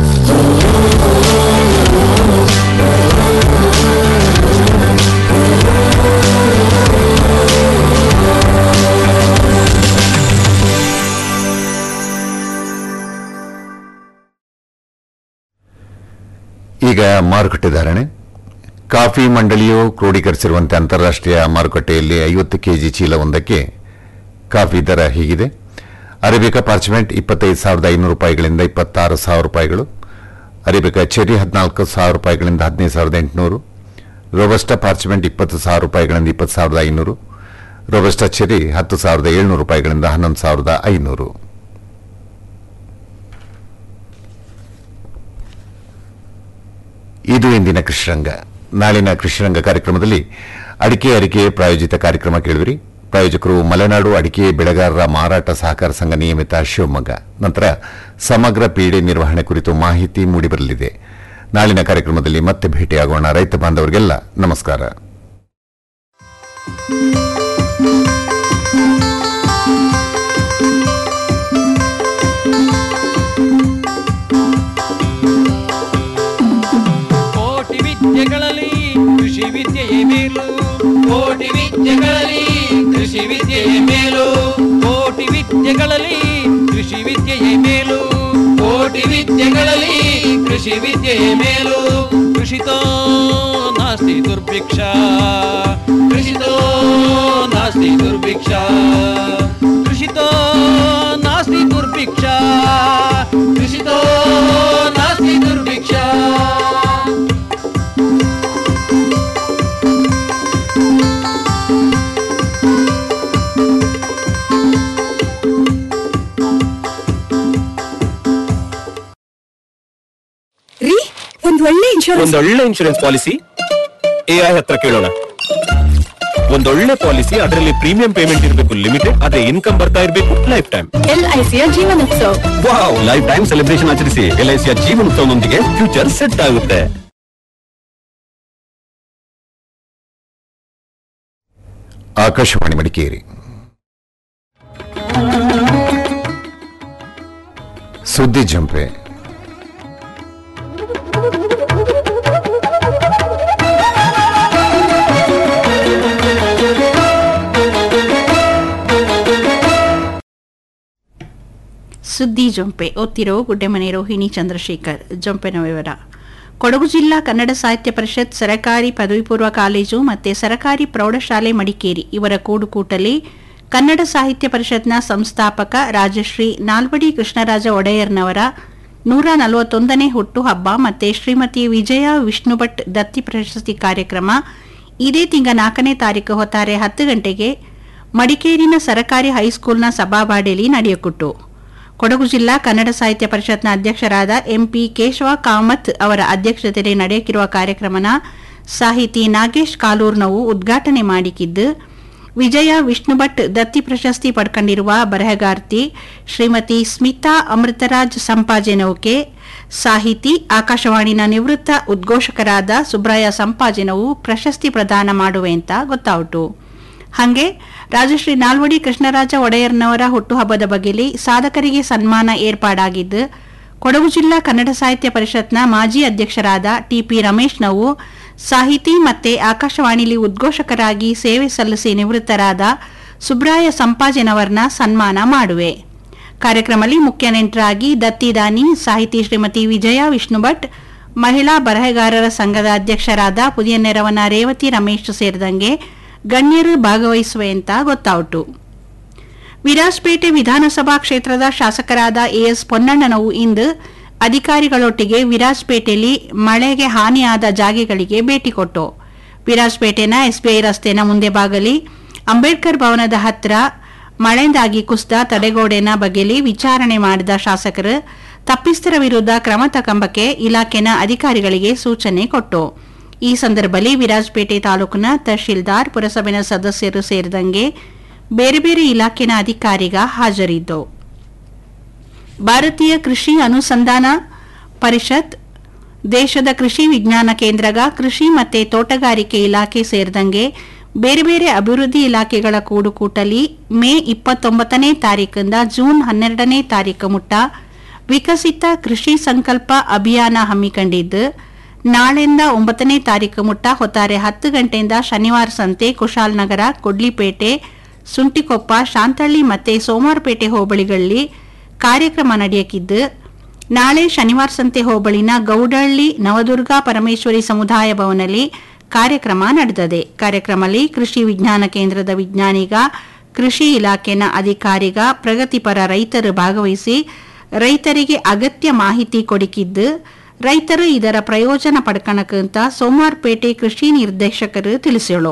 ಈಗ ಮಾರುಕಟ್ಟೆ ಧಾರಣೆ ಕಾಫಿ ಮಂಡಳಿಯು ಕ್ರೋಢೀಕರಿಸಿರುವಂತೆ ಅಂತಾರಾಷ್ಟ್ರೀಯ ಮಾರುಕಟ್ಟೆಯಲ್ಲಿ ಐವತ್ತು ಕೆಜಿ ಚೀಲವೊಂದಕ್ಕೆ ಕಾಫಿ ದರ ಹೀಗಿದೆ ಅರೇಬಿಕಾ ಪಾರ್ಚ್ಮೆಂಟ್ ಇಪ್ಪತ್ತೈದು ಸಾವಿರದ ಐನೂರು ರೂಪಾಯಿಗಳಿಂದ ಇಪ್ಪತ್ತಾರು ಸಾವಿರ ರೂಪಾಯಿಗಳು ಅರೇಬಿಕಾ ಚೆರಿ ಹದಿನಾಲ್ಕು ಸಾವಿರ ರೂಪಾಯಿಗಳಿಂದ ಹದಿನೈದು ಸಾವಿರದ ಎಂಟುನೂರು ರೋಬಸ್ಟಾ ಪಾರ್ಚ್ಮೆಂಟ್ ಇಪ್ಪತ್ತು ಸಾವಿರ ರೂಪಾಯಿಗಳಿಂದ ಇಪ್ಪತ್ತು ಸಾವಿರದ ಐನೂರು ರೋಬಸ್ಟಾ ಚೆರಿ ಹತ್ತು ಸಾವಿರದ ಏಳ್ನೂರು ರೂಪಾಯಿಗಳಿಂದ ಹನ್ನೊಂದು ಸಾವಿರದ ಐನೂರು ಇದು ಇಂದಿನ ಕೃಷಿರಂಗ ನಾಳಿನ ಕೃಷಿರಂಗ ಕಾರ್ಯಕ್ರಮದಲ್ಲಿ ಅಡಿಕೆ ಅರಿಕೆ ಪ್ರಾಯೋಜಿತ ಕಾರ್ಯಕ್ರಮ ಕೇಳುವಿರಿ ಪ್ರಾಯೋಜಕರು ಮಲೆನಾಡು ಅಡಿಕೆ ಬೆಳೆಗಾರರ ಮಾರಾಟ ಸಹಕಾರ ಸಂಘ ನಿಯಮಿತ ಶಿವಮೊಗ್ಗ ನಂತರ ಸಮಗ್ರ ಪೀಡೆ ನಿರ್ವಹಣೆ ಕುರಿತು ಮಾಹಿತಿ ಮೂಡಿಬರಲಿದೆ ನಾಳಿನ ಕಾರ್ಯಕ್ರಮದಲ್ಲಿ ಮತ್ತೆ ಭೇಟಿಯಾಗೋಣ ರೈತ ಬಾಂಧವರಿಗೆಲ್ಲ ನಮಸ್ಕಾರ ಕೋಟಿ ವಿದ್ಯೆಗಳಲ್ಲಿ ಕೃಷಿ ವಿದ್ಯೆಯೇ ಮೇಲು ಕೋಟಿ ವಿದ್ಯೆಗಳಲ್ಲಿ ಕೃಷಿ ವಿದ್ಯೆಯೇ ಮೇಲು ಕೋಟಿ ವಿದ್ಯೆಗಳಲ್ಲಿ ಕೃಷಿ ವಿದ್ಯೆಯೇ ಮೇಲು ಕೋಟಿ ವಿದ್ಯೆಗಳಲ್ಲಿ ಕೃಷಿ ವಿದ್ಯೆಯೇ ಮೇಲು ಕೃಷಿತೋ ನಾಸ್ತಿ ದುರ್ಭಿಕ್ಷ ಕೃಷಿತೋ ನಾಸ್ತಿ ದುರ್ಭಿಕ್ಷ ಕೃಷಿತೋ ನಾಸ್ತಿ ದುರ್ಭಿಕ್ಷ ಕೃಷಿತೋ ನಾಸ್ತಿ ದುರ್ಭಿಕ್ಷ ರೀ ಒಂದ್ ಒಳ್ಳೆ ಇನ್ಶೂರೆನ್ಸ್ ಒಂದೊಳ್ಳೆ ಇನ್ಶೂರೆನ್ಸ್ ಪಾಲಿಸಿ ಎಐ ಹತ್ರ ಕೇಳೋಣ ಒಂದೊಳ್ಳೆ ಪಾಲಿಸಿ ಅದರಲ್ಲಿ ಪ್ರೀಮಿಯಂ ಪೇಮೆಂಟ್ ಇರಬೇಕು ಲಿಮಿಟೆಡ್ ಅದೇ ಇನ್ಕಮ್ ಬರ್ತಾ ಇರಬೇಕು ಲೈಫ್ ಟೈಮ್ ಎಲ್ ಐ ಸಿಯ ಜೀವನೋತ್ಸವ ವಾವ್ ಲೈಫ್ ಟೈಮ್ ಸೆಲೆಬ್ರೇಷನ್ ಆಚರಿಸಿ ಎಲ್ಐಸಿಯ ಜೀವನೋತ್ಸವದೊಂದಿಗೆ ಫ್ಯೂಚರ್ ಸೆಟ್ ಆಗುತ್ತೆ ಆಕಾಶವಾಣಿ ಮಡಿಕೇರಿ ಸುದ್ದಿ ಜಂಪೆ ಸುದ್ದಿ ಜೊಂಪೆ ಓದ್ತಿರೋ ಗುಡ್ಡೆಮನೆ ರೋಹಿಣಿ ಚಂದ್ರಶೇಖರ್ ಜೊಂಪೆನ ವಿವರ ಕೊಡಗು ಜಿಲ್ಲಾ ಕನ್ನಡ ಸಾಹಿತ್ಯ ಪರಿಷತ್ ಸರಕಾರಿ ಪದವಿ ಪೂರ್ವ ಕಾಲೇಜು ಮತ್ತು ಸರಕಾರಿ ಪ್ರೌಢಶಾಲೆ ಮಡಿಕೇರಿ ಇವರ ಕೂಡುಕೂಟಲಿ ಕನ್ನಡ ಸಾಹಿತ್ಯ ಪರಿಷತ್ನ ಸಂಸ್ಥಾಪಕ ರಾಜಶ್ರೀ ನಾಲ್ವಡಿ ಕೃಷ್ಣರಾಜ ಒಡೆಯರ್ನವರ ನೂರ ನಲವತ್ತೊಂದನೇ ಹುಟ್ಟುಹಬ್ಬ ಮತ್ತು ಶ್ರೀಮತಿ ವಿಜಯ ವಿಷ್ಣುಭಟ್ ದತ್ತಿ ಪ್ರಶಸ್ತಿ ಕಾರ್ಯಕ್ರಮ ಇದೇ ತಿಂಗ ನಾಲ್ಕನೇ ತಾರೀಕು ಹೊತ್ತಾರೆ ಹತ್ತು ಗಂಟೆಗೆ ಮಡಿಕೇರಿನ ಸರಕಾರಿ ಹೈಸ್ಕೂಲ್ನ ಸಭಾವಾಡಿಯಲ್ಲಿ ನಡೆಯಕುಟ್ಟು ಕೊಡಗು ಜಿಲ್ಲಾ ಕನ್ನಡ ಸಾಹಿತ್ಯ ಪರಿಷತ್ನ ಅಧ್ಯಕ್ಷರಾದ ಎಂಪಿ ಕೇಶವ ಕಾಮತ್ ಅವರ ಅಧ್ಯಕ್ಷತೆಯಲ್ಲಿ ನಡೆಯಕ್ಕಿರುವ ಕಾರ್ಯಕ್ರಮನ ಸಾಹಿತಿ ನಾಗೇಶ್ ಕಾಲೂರ್ನವು ಉದ್ಘಾಟನೆ ಮಾಡಿಕಿದ್ದು ವಿಜಯ ವಿಷ್ಣುಭಟ್ ದತ್ತಿ ಪ್ರಶಸ್ತಿ ಪಡ್ಕೊಂಡಿರುವ ಬರಹಗಾರ್ತಿ ಶ್ರೀಮತಿ ಸ್ಮಿತಾ ಅಮೃತರಾಜ್ ಸಂಪಾಜೆನೌಕೆ ಸಾಹಿತಿ ಆಕಾಶವಾಣಿನ ನಿವೃತ್ತ ಉದ್ಘೋಷಕರಾದ ಸುಬ್ರಾಯ ಸಂಪಾಜೆನವು ಪ್ರಶಸ್ತಿ ಪ್ರದಾನ ಮಾಡುವೆ ಅಂತ ಗೊತ್ತಾಯಿತು ಹಾಗೆ ರಾಜಶ್ರೀ ನಾಲ್ವಡಿ ಕೃಷ್ಣರಾಜ ಒಡೆಯರ್ನವರ ಹುಟ್ಟುಹಬ್ಬದ ಬಗೆಯಲ್ಲಿ ಸಾಧಕರಿಗೆ ಸನ್ಮಾನ ಏರ್ಪಾಡಾಗಿದ್ದು ಕೊಡಗು ಜಿಲ್ಲಾ ಕನ್ನಡ ಸಾಹಿತ್ಯ ಪರಿಷತ್ನ ಮಾಜಿ ಅಧ್ಯಕ್ಷರಾದ ಟಿಪಿ ರಮೇಶ್ ನಾವು ಸಾಹಿತಿ ಮತ್ತೆ ಆಕಾಶವಾಣಿಲಿ ಉದ್ಘೋಷಕರಾಗಿ ಸೇವೆ ಸಲ್ಲಿಸಿ ನಿವೃತ್ತರಾದ ಸುಬ್ರಾಯ ಸಂಪಾಜನವರ್ನ ಸನ್ಮಾನ ಮಾಡುವೆ ಕಾರ್ಯಕ್ರಮದಲ್ಲಿ ಮುಖ್ಯ ನೆಂಟರಾಗಿ ದತ್ತಿದಾನಿ ಸಾಹಿತಿ ಶ್ರೀಮತಿ ವಿಜಯ ವಿಷ್ಣುಭಟ್ ಮಹಿಳಾ ಬರಹಗಾರರ ಸಂಘದ ಅಧ್ಯಕ್ಷರಾದ ಪುದಿಯ ನೆರವನ ರೇವತಿ ರಮೇಶ್ ಸೇರಿದಂಗೆ ಗಣ್ಯರು ಭಾಗವಹಿಸುವೆ ಅಂತ ಗೊತ್ತಾಯಿತು ವಿರಾಜಪೇಟೆ ವಿಧಾನಸಭಾ ಕ್ಷೇತ್ರದ ಶಾಸಕರಾದ ಎಎಸ್ ಪೊನ್ನಣ್ಣನವು ಇಂದು ಅಧಿಕಾರಿಗಳೊಟ್ಟಿಗೆ ವಿರಾಜಪೇಟೆಯಲ್ಲಿ ಮಳೆಗೆ ಹಾನಿಯಾದ ಜಾಗೆಗಳಿಗೆ ಭೇಟಿ ಕೊಟ್ಟು ವಿರಾಜಪೇಟೆನ ಎಸ್ಬಿಐ ರಸ್ತೆನ ಮುಂದೆ ಬಾಗಲಿ ಅಂಬೇಡ್ಕರ್ ಭವನದ ಹತ್ರ ಮಳೆಯಿಂದಾಗಿ ಕುಸಿದ ತಡೆಗೋಡೆನ ಬಗೆಯಲ್ಲಿ ವಿಚಾರಣೆ ಮಾಡಿದ ಶಾಸಕರು ತಪ್ಪಿಸ್ತರ ವಿರುದ್ಧ ಕ್ರಮ ತಕ್ಕಂಬಕ್ಕೆ ಇಲಾಖೆನ ಅಧಿಕಾರಿಗಳಿಗೆ ಸೂಚನೆ ಕೊಟ್ಟು ಈ ಸಂದರ್ಭದಲ್ಲಿ ವಿರಾಜಪೇಟೆ ತಾಲೂಕಿನ ತಹಶೀಲ್ದಾರ್ ಪುರಸಭೆನ ಸದಸ್ಯರು ಸೇರಿದಂಗೆ ಬೇರೆ ಬೇರೆ ಇಲಾಖೆನ ಅಧಿಕಾರಿಗ ಹಾಜರಿದ್ದು ಭಾರತೀಯ ಕೃಷಿ ಅನುಸಂಧಾನ ಪರಿಷತ್ ದೇಶದ ಕೃಷಿ ವಿಜ್ಞಾನ ಕೇಂದ್ರಗ ಕೃಷಿ ಮತ್ತೆ ತೋಟಗಾರಿಕೆ ಇಲಾಖೆ ಸೇರಿದಂಗೆ ಬೇರೆ ಬೇರೆ ಅಭಿವೃದ್ಧಿ ಇಲಾಖೆಗಳ ಕೂಡುಕೂಟಲಿ ಮೇ ಇಪ್ಪತ್ತೊಂಬತ್ತನೇ ತಾರೀಕಿಂದ ಜೂನ್ ಹನ್ನೆರಡನೇ ತಾರೀಕು ಮುಟ್ಟ ವಿಕಸಿತ ಕೃಷಿ ಸಂಕಲ್ಪ ಅಭಿಯಾನ ಹಮ್ಮಿಕೊಂಡಿದ್ದು ನಾಳೆಯಿಂದ ಒಂಬತ್ತನೇ ತಾರೀಕು ಮುಟ್ಟ ಹೊತ್ತಾರೆ ಹತ್ತು ಗಂಟೆಯಿಂದ ಶನಿವಾರ ಸಂತೆ ಕುಶಾಲನಗರ ಕೊಡ್ಲಿಪೇಟೆ ಸುಂಟಿಕೊಪ್ಪ ಶಾಂತಳ್ಳಿ ಮತ್ತೆ ಸೋಮವಾರಪೇಟೆ ಹೋಬಳಿಗಳಲ್ಲಿ ಕಾರ್ಯಕ್ರಮ ನಡೆಯಕ್ಕಿದ್ದು ನಾಳೆ ಶನಿವಾರ ಸಂತೆ ಹೋಬಳಿನ ಗೌಡಹಳ್ಳಿ ನವದುರ್ಗಾ ಪರಮೇಶ್ವರಿ ಸಮುದಾಯ ಭವನಲ್ಲಿ ಕಾರ್ಯಕ್ರಮ ನಡೆದದೆ ಕಾರ್ಯಕ್ರಮದಲ್ಲಿ ಕೃಷಿ ವಿಜ್ಞಾನ ಕೇಂದ್ರದ ವಿಜ್ಞಾನಿಗ ಕೃಷಿ ಇಲಾಖೆನ ಅಧಿಕಾರಿಗ ಪ್ರಗತಿಪರ ರೈತರು ಭಾಗವಹಿಸಿ ರೈತರಿಗೆ ಅಗತ್ಯ ಮಾಹಿತಿ ಕೊಡಿಕಿದ್ದು ರೈತರು ಇದರ ಪ್ರಯೋಜನ ಪಡ್ಕಣಕ್ಕಂತ ಸೋಮವಾರಪೇಟೆ ಕೃಷಿ ನಿರ್ದೇಶಕರು ತಿಳಿಸಿಳು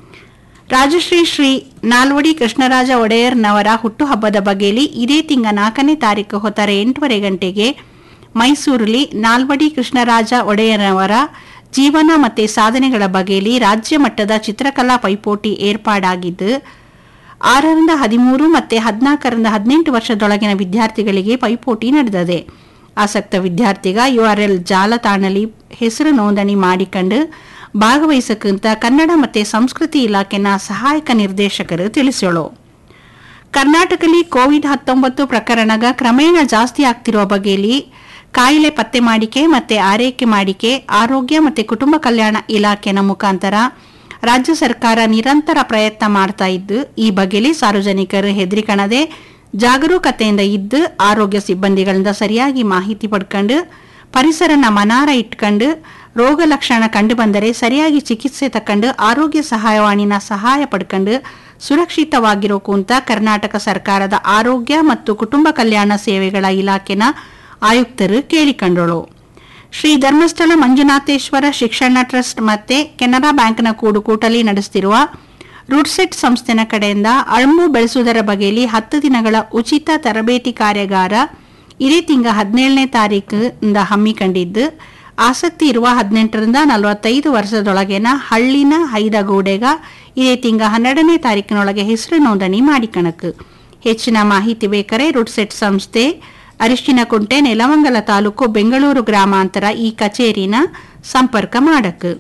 ರಾಜಶ್ರೀ ಶ್ರೀ ನಾಲ್ವಡಿ ಕೃಷ್ಣರಾಜ ಒಡೆಯರ್ನವರ ಹುಟ್ಟುಹಬ್ಬದ ಬಗೆಯಲ್ಲಿ ಇದೇ ತಿಂಗ ನಾಲ್ಕನೇ ತಾರೀಕು ಹೊತ್ತಾರೆ ಎಂಟೂವರೆ ಗಂಟೆಗೆ ಮೈಸೂರಲ್ಲಿ ನಾಲ್ವಡಿ ಕೃಷ್ಣರಾಜ ಒಡೆಯರ್ನವರ ಜೀವನ ಮತ್ತೆ ಸಾಧನೆಗಳ ಬಗೆಯಲ್ಲಿ ರಾಜ್ಯ ಮಟ್ಟದ ಚಿತ್ರಕಲಾ ಪೈಪೋಟಿ ಏರ್ಪಾಡಾಗಿದ್ದು ಆರರಿಂದ ಹದಿಮೂರು ಮತ್ತೆ ಹದಿನಾಲ್ಕರಿಂದ ಹದಿನೆಂಟು ವರ್ಷದೊಳಗಿನ ವಿದ್ಯಾರ್ಥಿಗಳಿಗೆ ಪೈಪೋಟಿ ನಡೆದಿದೆ ಆಸಕ್ತ ವಿದ್ಯಾರ್ಥಿಗ ಯುಆರ್ಎಲ್ ಜಾಲತಾಣಲಿ ಹೆಸರು ನೋಂದಣಿ ಮಾಡಿಕೊಂಡು ಭಾಗವಹಿಸಕ್ಕಂತ ಕನ್ನಡ ಮತ್ತೆ ಸಂಸ್ಕೃತಿ ಇಲಾಖೆನ ಸಹಾಯಕ ನಿರ್ದೇಶಕರು ತಿಳಿಸೋಳು ಕರ್ನಾಟಕದಲ್ಲಿ ಕೋವಿಡ್ ಹತ್ತೊಂಬತ್ತು ಪ್ರಕರಣಗ ಕ್ರಮೇಣ ಜಾಸ್ತಿ ಆಗ್ತಿರುವ ಬಗೆಯಲ್ಲಿ ಕಾಯಿಲೆ ಪತ್ತೆ ಮಾಡಿಕೆ ಮತ್ತೆ ಆರೈಕೆ ಮಾಡಿಕೆ ಆರೋಗ್ಯ ಮತ್ತೆ ಕುಟುಂಬ ಕಲ್ಯಾಣ ಇಲಾಖೆನ ಮುಖಾಂತರ ರಾಜ್ಯ ಸರ್ಕಾರ ನಿರಂತರ ಪ್ರಯತ್ನ ಮಾಡ್ತಾ ಇದ್ದು ಈ ಬಗೆಯಲ್ಲಿ ಸಾರ್ವಜನಿಕರು ಹೆದರಿಕಣದೆ ಜಾಗರೂಕತೆಯಿಂದ ಇದ್ದು ಆರೋಗ್ಯ ಸಿಬ್ಬಂದಿಗಳಿಂದ ಸರಿಯಾಗಿ ಮಾಹಿತಿ ಪಡ್ಕೊಂಡು ಪರಿಸರನ ಮನಾರ ಇಟ್ಕೊಂಡು ರೋಗ ಲಕ್ಷಣ ಕಂಡು ಬಂದರೆ ಸರಿಯಾಗಿ ಚಿಕಿತ್ಸೆ ತಕೊಂಡು ಆರೋಗ್ಯ ಸಹಾಯವಾಣಿನ ಸಹಾಯ ಪಡ್ಕೊಂಡು ಸುರಕ್ಷಿತವಾಗಿರೋಕು ಅಂತ ಕರ್ನಾಟಕ ಸರ್ಕಾರದ ಆರೋಗ್ಯ ಮತ್ತು ಕುಟುಂಬ ಕಲ್ಯಾಣ ಸೇವೆಗಳ ಇಲಾಖೆನ ಆಯುಕ್ತರು ಕೇಳಿಕೊಂಡಳು ಶ್ರೀ ಧರ್ಮಸ್ಥಳ ಮಂಜುನಾಥೇಶ್ವರ ಶಿಕ್ಷಣ ಟ್ರಸ್ಟ್ ಮತ್ತೆ ಕೆನರಾ ಬ್ಯಾಂಕ್ನ ಕೂಡುಕೂಟಲಿ ನಡೆಸುತ್ತಿರುವ ರೂಟ್ಸೆಟ್ ಸಂಸ್ಥೆನ ಕಡೆಯಿಂದ ಅಳಮು ಬೆಳೆಸುವುದರ ಬಗೆಯಲ್ಲಿ ಹತ್ತು ದಿನಗಳ ಉಚಿತ ತರಬೇತಿ ಕಾರ್ಯಾಗಾರ ಇದೇ ತಿಂಗ ಹದಿನೇಳನೇ ತಾರೀಕಿಂದ ಹಮ್ಮಿಕೊಂಡಿದ್ದು ಆಸಕ್ತಿ ಇರುವ ಹದಿನೆಂಟರಿಂದ ನಲವತ್ತೈದು ವರ್ಷದೊಳಗಿನ ಹಳ್ಳಿನ ಹೈದಗೂಡೆಗ ಇದೇ ತಿಂಗ ಹನ್ನೆರಡನೇ ತಾರೀಕಿನೊಳಗೆ ಹೆಸರು ನೋಂದಣಿ ಮಾಡಿಕಣಕು ಹೆಚ್ಚಿನ ಮಾಹಿತಿ ಬೇಕಾರೆ ರೂಟ್ಸೆಟ್ ಸಂಸ್ಥೆ ಅರಿಶಿನಕುಂಟೆ ನೆಲಮಂಗಲ ತಾಲೂಕು ಬೆಂಗಳೂರು ಗ್ರಾಮಾಂತರ ಈ ಕಚೇರಿನ ಸಂಪರ್ಕ ಮಾಡಕ್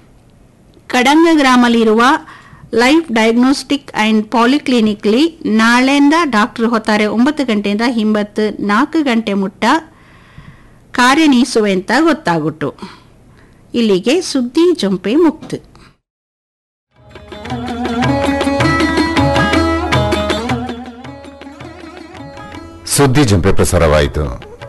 ಕಡಂಗ ಗ್ರಾಮಲ್ಲಿರುವ ಲೈಫ್ ಡಯಾಗ್ನೋಸ್ಟಿಕ್ ಅಂಡ್ ಪಾಲಿಕ್ಲಿನಿಕ್ಲಿ ನಾಳೆಯಿಂದ ಡಾಕ್ಟರ್ ಹೊತ್ತಾರೆ ಒಂಬತ್ತು ಗಂಟೆಯಿಂದ ಹಿಂಬತ್ತು ನಾಲ್ಕು ಗಂಟೆ ಮುಟ್ಟ ಕಾರ್ಯನಿಸುವೆ ಅಂತ ಗೊತ್ತಾಗುಟ್ಟು ಇಲ್ಲಿಗೆ ಸುದ್ದಿ ಜೊಂಪೆ ಮುಕ್ತು ಸುದ್ದಿ ಜಂಪೆ ಪ್ರಸಾರವಾಯಿತು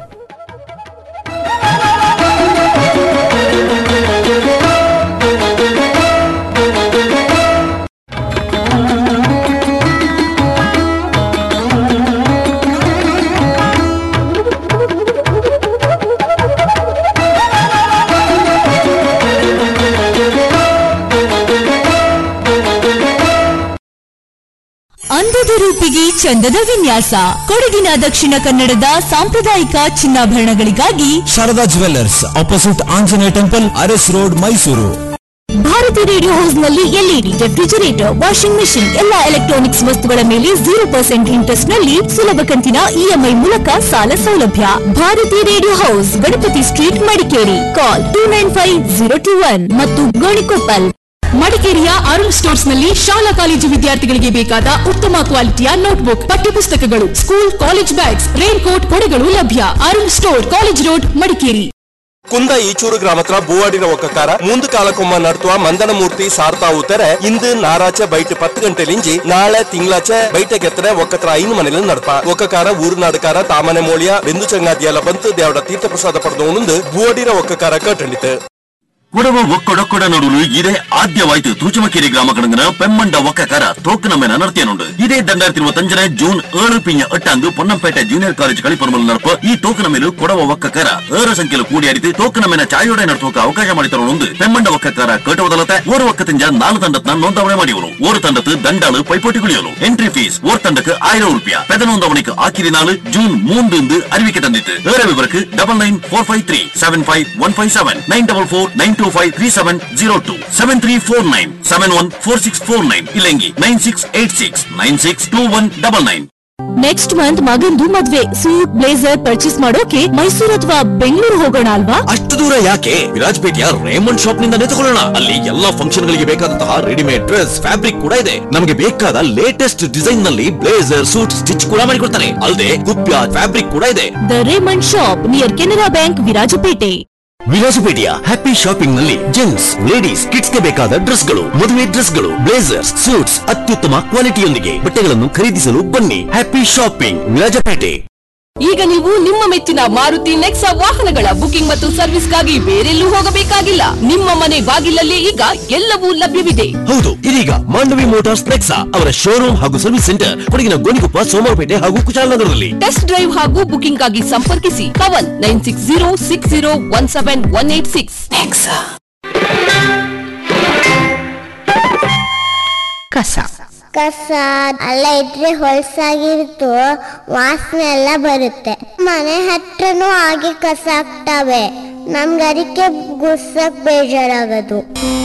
ಅಂದದ ರೂಪಿಗೆ ಚಂದದ ವಿನ್ಯಾಸ ಕೊಡಗಿನ ದಕ್ಷಿಣ ಕನ್ನಡದ ಸಾಂಪ್ರದಾಯಿಕ ಚಿನ್ನಾಭರಣಗಳಿಗಾಗಿ Sharada jewellers opposite Anjaneya temple Aras road Mysuru Bharati radio house ನಲ್ಲಿ ಎಲ್ಇಡಿ ರೆಫ್ರಿಜರೇಟರ್ ವಾಷಿಂಗ್ ಮೆಷಿನ್ ಎಲ್ಲಾ ಎಲೆಕ್ಟ್ರಾನಿಕ್ಸ್ ವಸ್ತುಗಳ ಮೇಲೆ ಜೀರೋ ಪರ್ಸೆಂಟ್ ಇಂಟ್ರೆಸ್ಟ್ ನಲ್ಲಿ ಸುಲಭ ಕಂತಿನ ಇಎಂಐ ಮೂಲಕ ಸಾಲ ಸೌಲಭ್ಯ Bharati radio house Ganapati street Madikeri call two nine five zero two one ಮತ್ತು ಗೋಣಿಕೊಪ್ಪಲ್ ಮಡಿಕೇರಿಯ ಅರುಣ್ ಸ್ಟೋರ್ಸ್ ನಲ್ಲಿ ಶಾಲಾ ಕಾಲೇಜು ವಿದ್ಯಾರ್ಥಿಗಳಿಗೆ ಬೇಕಾದ ಉತ್ತಮ ಕ್ವಾಲಿಟಿಯ ನೋಟ್ಬುಕ್ ಪಠ್ಯಪುಸ್ತಕಗಳು school college bags rain coat ಕೊಡೆಗಳು ಲಭ್ಯ Arun store college road Madikeri ಕುಂದ ಈಚೂರು ಗ್ರಾಮತ್ರ ಬೂವಾಡಿನ ಒಕ್ಕಕಾರ ಮುಂದು ಕಾಲಕೊಮ್ಮ ನಡ್ತುವ ಮಂದನಮೂರ್ತಿ ಸಾರ್ತಾವು ತೆರೆ ಇಂದು ನಾರಾಚೆ ಬೈಟ್ ಪತ್ತು ಗಂಟೆಲಿಂಜಿ ನಾಳೆ ತಿಂಗಳಾಚೆ ಬೈಟೆಗೆತ್ತರೆ ಒಕ್ಕತ್ರ ಐನು ಮನೆಯಲ್ಲಿ ನಡ್ಪ ಒಕ್ಕಕಾರ ಊರು ನಾಡಕಾರ ತಾಮನೆ ಮೋಳಿಯ ಬೆಂದು ಚಂಗಾದಿಯಲ್ಲ ಬಂತು ದೇವಡ ತೀರ್ಥ ಪ್ರಸಾದ ಪಡೆದವನೊಂದು ಬೂವಾಡಿನ ಒಕ್ಕಕಾರ ಕಟ್ಟಂಡಿತು ಕೊಡವ ಒಕ್ಕಡೊಕ್ಕಡ ನಡುಲು ಇದೇ ಆದ್ಯವಾಯ್ತು ತೂಚಮಕೇರಿ ಗ್ರಾಮ ಕಡಂಗನ ಪೆಮ್ಮಂಡ ಒಕ್ಕಕಾರ ತೋಕನ ಮೇನ ನಡತಿಯನುಂಡು ಇದೇ ದಂಡಾಯಿರത്തി ഇരുപത്തഞ്ചിന് ജൂൺ ഏഴ് പിഞ്ഞ എട്ടാങ്ക് പൊന്നംപേട്ട ജൂനിയർ കോളേജ് കളിപ്പറമ്പൽ നടപ്പ് ಈ ಟೋಕನ ಮೇಲು ಕೊಡವ ಒಕ್ಕಕಾರ ಏರ ಸಂಖ್ಯೆಲು ಕೂಡಿಯಾಡಿತು ಟೋಕನ ಮೇನ ಚಾಯೋಡೆ ನಡತೋಕ ಅವಕಾಶ ಮಾಡಿತರೊಂದು ಪೆಮ್ಮಂಡ ಒಕ್ಕಕಾರ ಕೇಟವದಲತೆ ಓರ್ ಒಕ್ಕತಿಂಜ ನಾಲ್ಕು ತಂಡತ್ನ ನೋಂದಾವಣೆ ಮಾಡಿಯವರು ಓರು ತಂಡത്ത് ದಂಡಾಳು ಪೈಪೋಟಿ ಕುಳಿಯಲು ಎಂಟ್ರಿ ಫೀಸ್ ಓರ್ ತಂಡಕ್ಕೆ ಆയിരം ರುಪಿಯ ಪೆದ ನೋಂದಾವಣಿக்கு ஆக்கிரி நாள் ஜூன் மூன்று இருந்து அறிவிக்க தந்தித்து ஏற விவரக்கு double nine four five three seven five one five seven nine double four nine two five three seven zero two seven three four nine seven one four six four nine ಇಲ್ಲಂಗಿ nine six eight six nine six two one double nine next month ಮಗಂದು ಮದ್ವೆ suit blazer purchase ಮಾಡೋಕೆ ಮೈಸೂರು ಅಥವಾ ಬೆಂಗಳೂರು ಹೋಗೋಣ ಅಲ್ವಾ ಅಷ್ಟು ದೂರ ಯಾಕೆ ವಿರಾಜಪೇಟೆಯ ರೇಮಂಡ್ ಶಾಪ್ ನಿಂದನೇ ತಗೊಳ್ಳೋಣ ಅಲ್ಲಿ ಎಲ್ಲಾ ಫಂಕ್ಷನ್ ಗಳಿಗೆ ಬೇಕಾದಂತಹ ರೆಡಿಮೇಡ್ ಡ್ರೆಸ್ ಫ್ಯಾಬ್ರಿಕ್ ಕೂಡ ಇದೆ ನಮಗೆ ಬೇಕಾದ ಲೇಟೆಸ್ಟ್ ಡಿಸೈನ್ ನಲ್ಲಿ ಬ್ಲೇಸರ್ ಸೂಟ್ ಸ್ಟಿಚ್ ಕೂಡ ಮಾಡಿಕೊಡ್ತಾರೆ ಅಲ್ಲದೆ ಕುಪ್ಯ ಫ್ಯಾಬ್ರಿಕ್ ಕೂಡ ಇದೆ the Raymond shop near Canara bank Virajpet ವಿರಾಜಪೇಟೆಯ ಹ್ಯಾಪಿ ಶಾಪಿಂಗ್ ನಲ್ಲಿ ಜೆಂಟ್ಸ್ ಲೇಡೀಸ್ ಕಿಡ್ಸ್ ಗೆ ಬೇಕಾದ ಡ್ರೆಸ್ಗಳು ಮದುವೆ ಡ್ರೆಸ್ಗಳು ಬ್ಲೇಸರ್ಸ್ ಸೂಟ್ಸ್ ಅತ್ಯುತ್ತಮ ಕ್ವಾಲಿಟಿಯೊಂದಿಗೆ ಬಟ್ಟೆಗಳನ್ನು ಖರೀದಿಸಲು ಬನ್ನಿ ಹ್ಯಾಪಿ ಶಾಪಿಂಗ್ ವಿರಾಜಪೇಟೆ ಈಗ ನೀವು ನಿಮ್ಮ ಮೆಚ್ಚಿನ ಮಾರುತಿ ನೆಕ್ಸಾ ವಾಹನಗಳ ಬುಕಿಂಗ್ ಮತ್ತು ಸರ್ವಿಸ್ಗಾಗಿ ಬೇರೆಲ್ಲೂ ಹೋಗಬೇಕಾಗಿಲ್ಲ ನಿಮ್ಮ ಮನೆ ಬಾಗಿಲಲ್ಲಿ ಈಗ ಎಲ್ಲವೂ ಲಭ್ಯವಿದೆ ಹೌದು ಇದೀಗ ಮಾಂಡವಿ ಮೋಟಾರ್ಸ್ ನೆಕ್ಸಾ ಅವರ ಶೋರೂಮ್ ಹಾಗೂ ಸರ್ವಿಸ್ ಸೆಂಟರ್ ಕೊಡಗಿನ ಗೋಣಿಕೊಪ್ಪ ಸೋಮವಾರಪೇಟೆ ಹಾಗೂ ಕುಶಾಲನಗರದಲ್ಲಿ ಟೆಸ್ಟ್ ಡ್ರೈವ್ ಹಾಗೂ ಬುಕಿಂಗ್ ಆಗಿ ಸಂಪರ್ಕಿಸಿ ಕವನ್ nine six zero six zero one seven one eight six ಕಸ ಕಸ ಎಲ್ಲ ಇದ್ರೆ ಹೊಲಸಾಗಿರ್ತು ವಾಸನೆ ಎಲ್ಲ ಬರುತ್ತೆ ಮನೆ ಹತ್ರನೂ ಹಾಗೆ ಕಸ ಆಗ್ತವೆ ನಮ್ಗೆ ಅದಕ್ಕೆ ಗುಡ್ಸಕ್ ಬೇಜಾರಾಗೋದು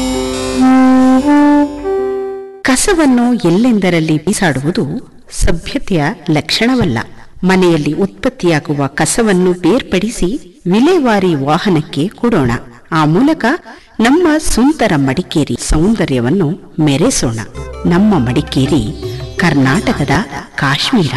ಕಸವನ್ನು ಎಲ್ಲೆಂದರಲ್ಲಿ ಬೀಸಾಡುವುದು ಸಭ್ಯತೆಯ ಲಕ್ಷಣವಲ್ಲ ಮನೆಯಲ್ಲಿ ಉತ್ಪತ್ತಿಯಾಗುವ ಕಸವನ್ನು ಬೇರ್ಪಡಿಸಿ ವಿಲೇವಾರಿ ವಾಹನಕ್ಕೆ ಕೊಡೋಣ ಆ ಮೂಲಕ ನಮ್ಮ ಸುಂದರ ಮಡಿಕೇರಿ ಸೌಂದರ್ಯವನ್ನು ಮೆರೆಸೋಣ ನಮ್ಮ ಮಡಿಕೇರಿ ಕರ್ನಾಟಕದ ಕಾಶ್ಮೀರ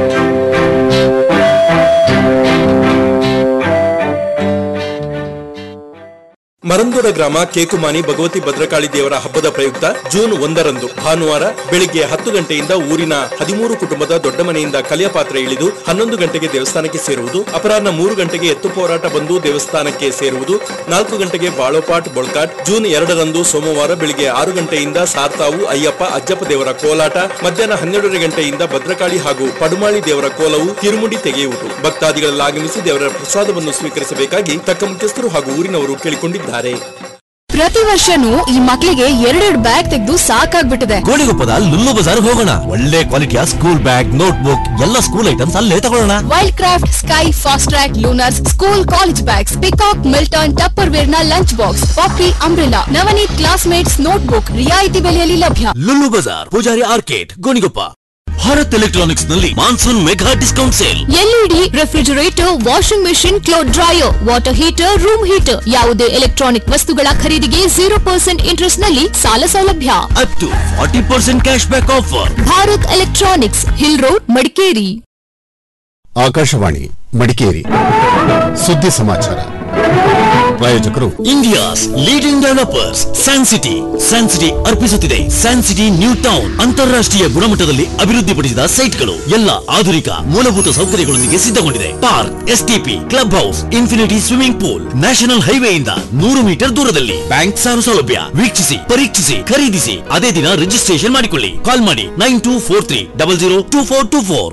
ಮರಂದೋಡ ಗ್ರಾಮ ಕೇಕುಮಾನಿ ಭಗವತಿ ಭದ್ರಕಾಳಿ ದೇವರ ಹಬ್ಬದ ಪ್ರಯುಕ್ತ ಜೂನ್ ಒಂದರಂದು ಭಾನುವಾರ ಬೆಳಿಗ್ಗೆ ಹತ್ತು ಗಂಟೆಯಿಂದ ಊರಿನ ಹದಿಮೂರು ಕುಟುಂಬದ ದೊಡ್ಡ ಮನೆಯಿಂದ ಕಲಿಯ ಪಾತ್ರೆ ಇಳಿದು ಹನ್ನೊಂದು ಗಂಟೆಗೆ ದೇವಸ್ಥಾನಕ್ಕೆ ಸೇರುವುದು ಅಪರಾಹ್ನ ಮೂರು ಗಂಟೆಗೆ ಎತ್ತು ಹೋರಾಟ ಬಂದು ದೇವಸ್ಥಾನಕ್ಕೆ ಸೇರುವುದು ನಾಲ್ಕು ಗಂಟೆಗೆ ಬಾಳೋಪಾಟ್ ಬೊಳ್ಕಾಟ್ ಜೂನ್ ಎರಡರಂದು ಸೋಮವಾರ ಬೆಳಿಗ್ಗೆ ಆರು ಗಂಟೆಯಿಂದ ಸಾರ್ತಾವು ಅಯ್ಯಪ್ಪ ಅಜ್ಜಪ್ಪ ದೇವರ ಕೋಲಾಟ ಮಧ್ಯಾಹ್ನ ಹನ್ನೆರಡರ ಗಂಟೆಯಿಂದ ಭದ್ರಕಾಳಿ ಹಾಗೂ ಪಡುಮಾಳಿ ದೇವರ ಕೋಲವು ತಿರುಮುಡಿ ತೆಗೆಯುವುದು ಭಕ್ತಾದಿಗಳೆಲ್ಲ ಆಗಮಿಸಿ ದೇವರ ಪ್ರಸಾದವನ್ನು ಸ್ವೀಕರಿಸಬೇಕಾಗಿ ತಕ್ಕ ಮುಖ್ಯಸ್ಥರು ಹಾಗೂ ಊರಿನವರು ಕೇಳಿಕೊಂಡಿದ್ದಾರೆ ಪ್ರತಿ ವರ್ಷನೂ ಈ ಮಕ್ಕಳಿಗೆ ಎರಡೆರಡು ಬ್ಯಾಗ್ ತೆಗೆದು ಸಾಕಾಗ್ಬಿಟ್ಟಿದೆ ಗೋಣಿಗೊಪ್ಪದ ಲುಲ್ಲು ಬಜಾರ್ ಹೋಗೋಣ ಒಳ್ಳೆ ಕ್ವಾಲಿಟಿಯ ಸ್ಕೂಲ್ ಬ್ಯಾಗ್ ನೋಟ್ ಬುಕ್ ಎಲ್ಲ ಸ್ಕೂಲ್ ಐಟಮ್ಸ್ ಅಲ್ಲೇ ತಗೊಳ್ಳೋಣ Wildcraft sky Fastrack Lunars school college bags peacock Milton Tupperware ನ lunch box Poppy umbrella Navneet classmates notebook ರಿಯಾಯಿತಿ ಬೆಲೆಯಲ್ಲಿ ಲಭ್ಯ ಲುಲ್ಲು ಬಜಾರ್ ಪೂಜಾರಿ ಆರ್ಕೇಟ್ ಗೋಣಿಗೊಪ್ಪ ಭಾರತ್ ಎಲೆಕ್ಟ್ರಾನಿಕ್ಸ್ ನಲ್ಲಿ monsoon mega discount sale LED refrigerator washing machine cloth dryer water heater room heater ಯಾವುದೇ electronic ವಸ್ತುಗಳ ಖರೀದಿಗೆ zero percent interest ನಲ್ಲಿ ಸಾಲ ಸೌಲಭ್ಯ up to forty percent cash back offer Bharat electronics hill road Madikeri Akashvani Madikeri ಸುದ್ದಿ ಸಮಾಚಾರ ಪ್ರಾಯೋಜಕರು India's leading developers San City San City ಅರ್ಪಿಸುತ್ತಿದೆ ಸ್ಯಾನ್ ಸಿಟಿ ನ್ಯೂ ಟೌನ್ ಅಂತಾರಾಷ್ಟ್ರೀಯ ಗುಣಮಟ್ಟದಲ್ಲಿ ಅಭಿವೃದ್ಧಿಪಡಿಸಿದ ಸೈಟ್ಗಳು ಎಲ್ಲ ಆಧುನಿಕ ಮೂಲಭೂತ ಸೌಕರ್ಯಗಳೊಂದಿಗೆ ಸಿದ್ಧಗೊಂಡಿದೆ park STP club house infinity swimming pool national ಹೈವೇಯಿಂದ ನೂರು ಮೀಟರ್ ದೂರದಲ್ಲಿ ಬ್ಯಾಂಕ್ ಸಾಲ ಸೌಲಭ್ಯ ವೀಕ್ಷಿಸಿ ಪರೀಕ್ಷಿಸಿ ಖರೀದಿಸಿ ಅದೇ ದಿನ ರಿಜಿಸ್ಟ್ರೇಷನ್ ಮಾಡಿಕೊಳ್ಳಿ ಕಾಲ್ ಮಾಡಿ nine two four three double zero two four two four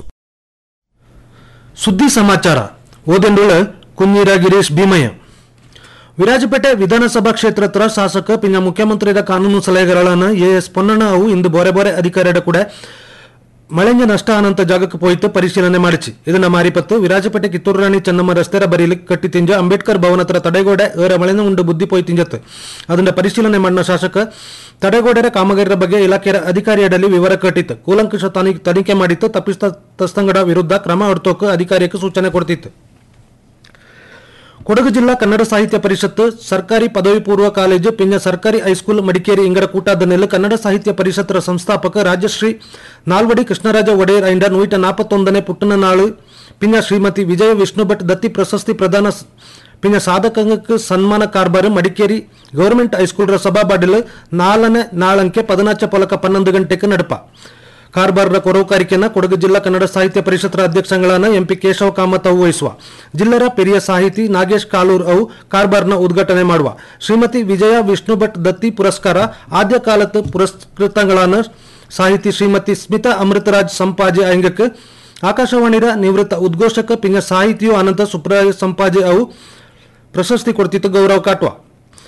ಸುದ್ದಿ ಸಮಾಚಾರ ಓದೆಂಡುಳ ಕುഞ്ഞിರ ಗಿರೀಶ್ ಭೀಮಯ್ಯ ವಿರಾಜಪೇಟೆ ವಿಧಾನಸಭಾ ಕ್ಷೇತ್ರ ಶಾಸಕ ಪಿಂಜ ಮುಖ್ಯಮಂತ್ರಿಯ ಕಾನೂನು ಸಲಹೆಗಾರಳನ್ನು ಎ ಎಸ್ ಪೊನ್ನಣ್ಣ ಅವು ಇಂದು ಬೋರೆ ಬೋರೆ ಅಧಿಕಾರಿಯ ಕೂಡ ಮಳೆಂಜ ನಷ್ಟ ಆನಂತ ಜಾಗಕ್ಕೆ ಪೋಯ್ತು ಪರಿಶೀಲನೆ ಮಾಡಿಸಿ ಇದನ್ನ ಮಾರಿಪತ್ತು ವಿರಾಜಪೇಟೆ ಕಿತ್ತೂರು ರಾಣಿ ಚೆನ್ನಮ್ಮ ರಸ್ತೆರ ಬರೀಲಿ ಕಟ್ಟಿ ತಿಂಜ ಅಂಬೇಡ್ಕರ್ ಭವನ ಹತ್ರ ತಡೆಗೋಡೆ ಏರ ಮಳೆನ ಉಂಡು ಬುದ್ಧಿ ಪೋಯ್ ತಿಂಜತ್ತು ಅದನ್ನ ಪರಿಶೀಲನೆ ಮಾಡಿದ ಶಾಸಕ ತಡೆಗೋಡೆರ ಕಾಮಗಾರಿಯ ಬಗ್ಗೆ ಇಲಾಖೆಯ ಅಧಿಕಾರಿಯಡಲ್ಲಿ ವಿವರ ಕಟ್ಟಿತ್ತು ಕೂಲಂಕುಷ ತನಿ- ತನಿಖೆ ಮಾಡಿತ್ತು ತಪ್ಪಿಸ್ತ ತಸ್ತಂಗಡ ವಿರುದ್ಧ ಕ್ರಮ ಹೊರತೋಕು ಅಧಿಕಾರಿಯಕ್ಕೆ ಸೂಚನೆ ಕೊಡ್ತಿತ್ತು ಕೊಡಗು ಜಿಲ್ಲಾ ಕನ್ನಡ ಸಾಹಿತ್ಯ ಪರಿಷತ್ ಸರ್ಕಾರಿ ಪದವಿ ಪೂರ್ವ ಕಾಲೇಜು ಪಿಂಜ ಸರ್ಕಾರಿ ಹೈಸ್ಕೂಲ್ ಮಡಿಕೇರಿ ಇಂಗಡ ಕೂಟಾದನೆಲ್ಲ ಕನ್ನಡ ಸಾಹಿತ್ಯ ಪರಿಷತ್ತರ ಸಂಸ್ಥಾಪಕ ರಾಜಶ್ರೀ ನಾಲ್ವಡಿ ಕೃಷ್ಣರಾಜ ಒಡೆಯರ್ ಐಂಡ ನೂಟ ನಾಪತ್ತೊಂದನೇ ಪುಟ್ಟನ ನಾಳು ಪಿಂಜ ಶ್ರೀಮತಿ ವಿಜಯ ವಿಷ್ಣು ಭಟ್ ದತ್ತಿ ಪ್ರಶಸ್ತಿ ಪ್ರದಾನ ಸ- ಪಿಂಜ ಸಾಧಕಂಗಕ್ಕೆ ಸನ್ಮಾನ ಕಾರ್ಬಾರ್ ಮಡಿಕೇರಿ ಗೌರ್ಮೆಂಟ್ ಹೈಸ್ಕೂಲ್ ಸಭಾ ಬಾಡಿಲ್ ನಾಲ್ಕನೇ ನಾಳಂಕೆ ಪದನಾಚ ಪೊಲಕ ಪನ್ನೊಂದು ಗಂಟೆಗೆ ನಡಪ ಕಾರ್ಬಾರ್ನ ಕೊರವುಕಾರಿಕೆಯನ್ನ ಕೊಡಗು ಜಿಲ್ಲಾ ಕನ್ನಡ ಸಾಹಿತ್ಯ ಪರಿಷತ್ತರ ಅಧ್ಯಕ್ಷಗಳಾದ ಎಂಪಿ ಕೇಶವ ಕಾಮತ್ ಅವು ವಹಿಸುವ ಜಿಲ್ಲರ ಪೆರಿಯ ಸಾಹಿತಿ ನಾಗೇಶ್ ಕಾಲೂರ್ ಅವು ಕಾರ್ಬಾರ್ನ ಉದ್ಘಾಟನೆ ಮಾಡುವ ಶ್ರೀಮತಿ ವಿಜಯ ವಿಷ್ಣು ಭಟ್ ದತ್ತಿ ಪುರಸ್ಕಾರ ಆದ್ಯ ಕಾಲದ ಪುರಸ್ಕೃತಗಳಾದ ಸಾಹಿತಿ ಶ್ರೀಮತಿ ಸ್ಮಿತಾ ಅಮೃತರಾಜ್ ಸಂಪಾಜೆ ಅಂಗಕ್ಕೆ ಆಕಾಶವಾಣಿರ ನಿವೃತ್ತ ಉದ್ಘೋಷಕ ಪಿಂಗ ಸಾಹಿತಿಯು ಅನಂತ ಸುಪ್ರಾಯ ಸಂಪಾಜೆ ಅವು ಪ್ರಶಸ್ತಿ ಕೊಡ್ತಿತ್ತು ಗೌರವ ಕಾಟುವ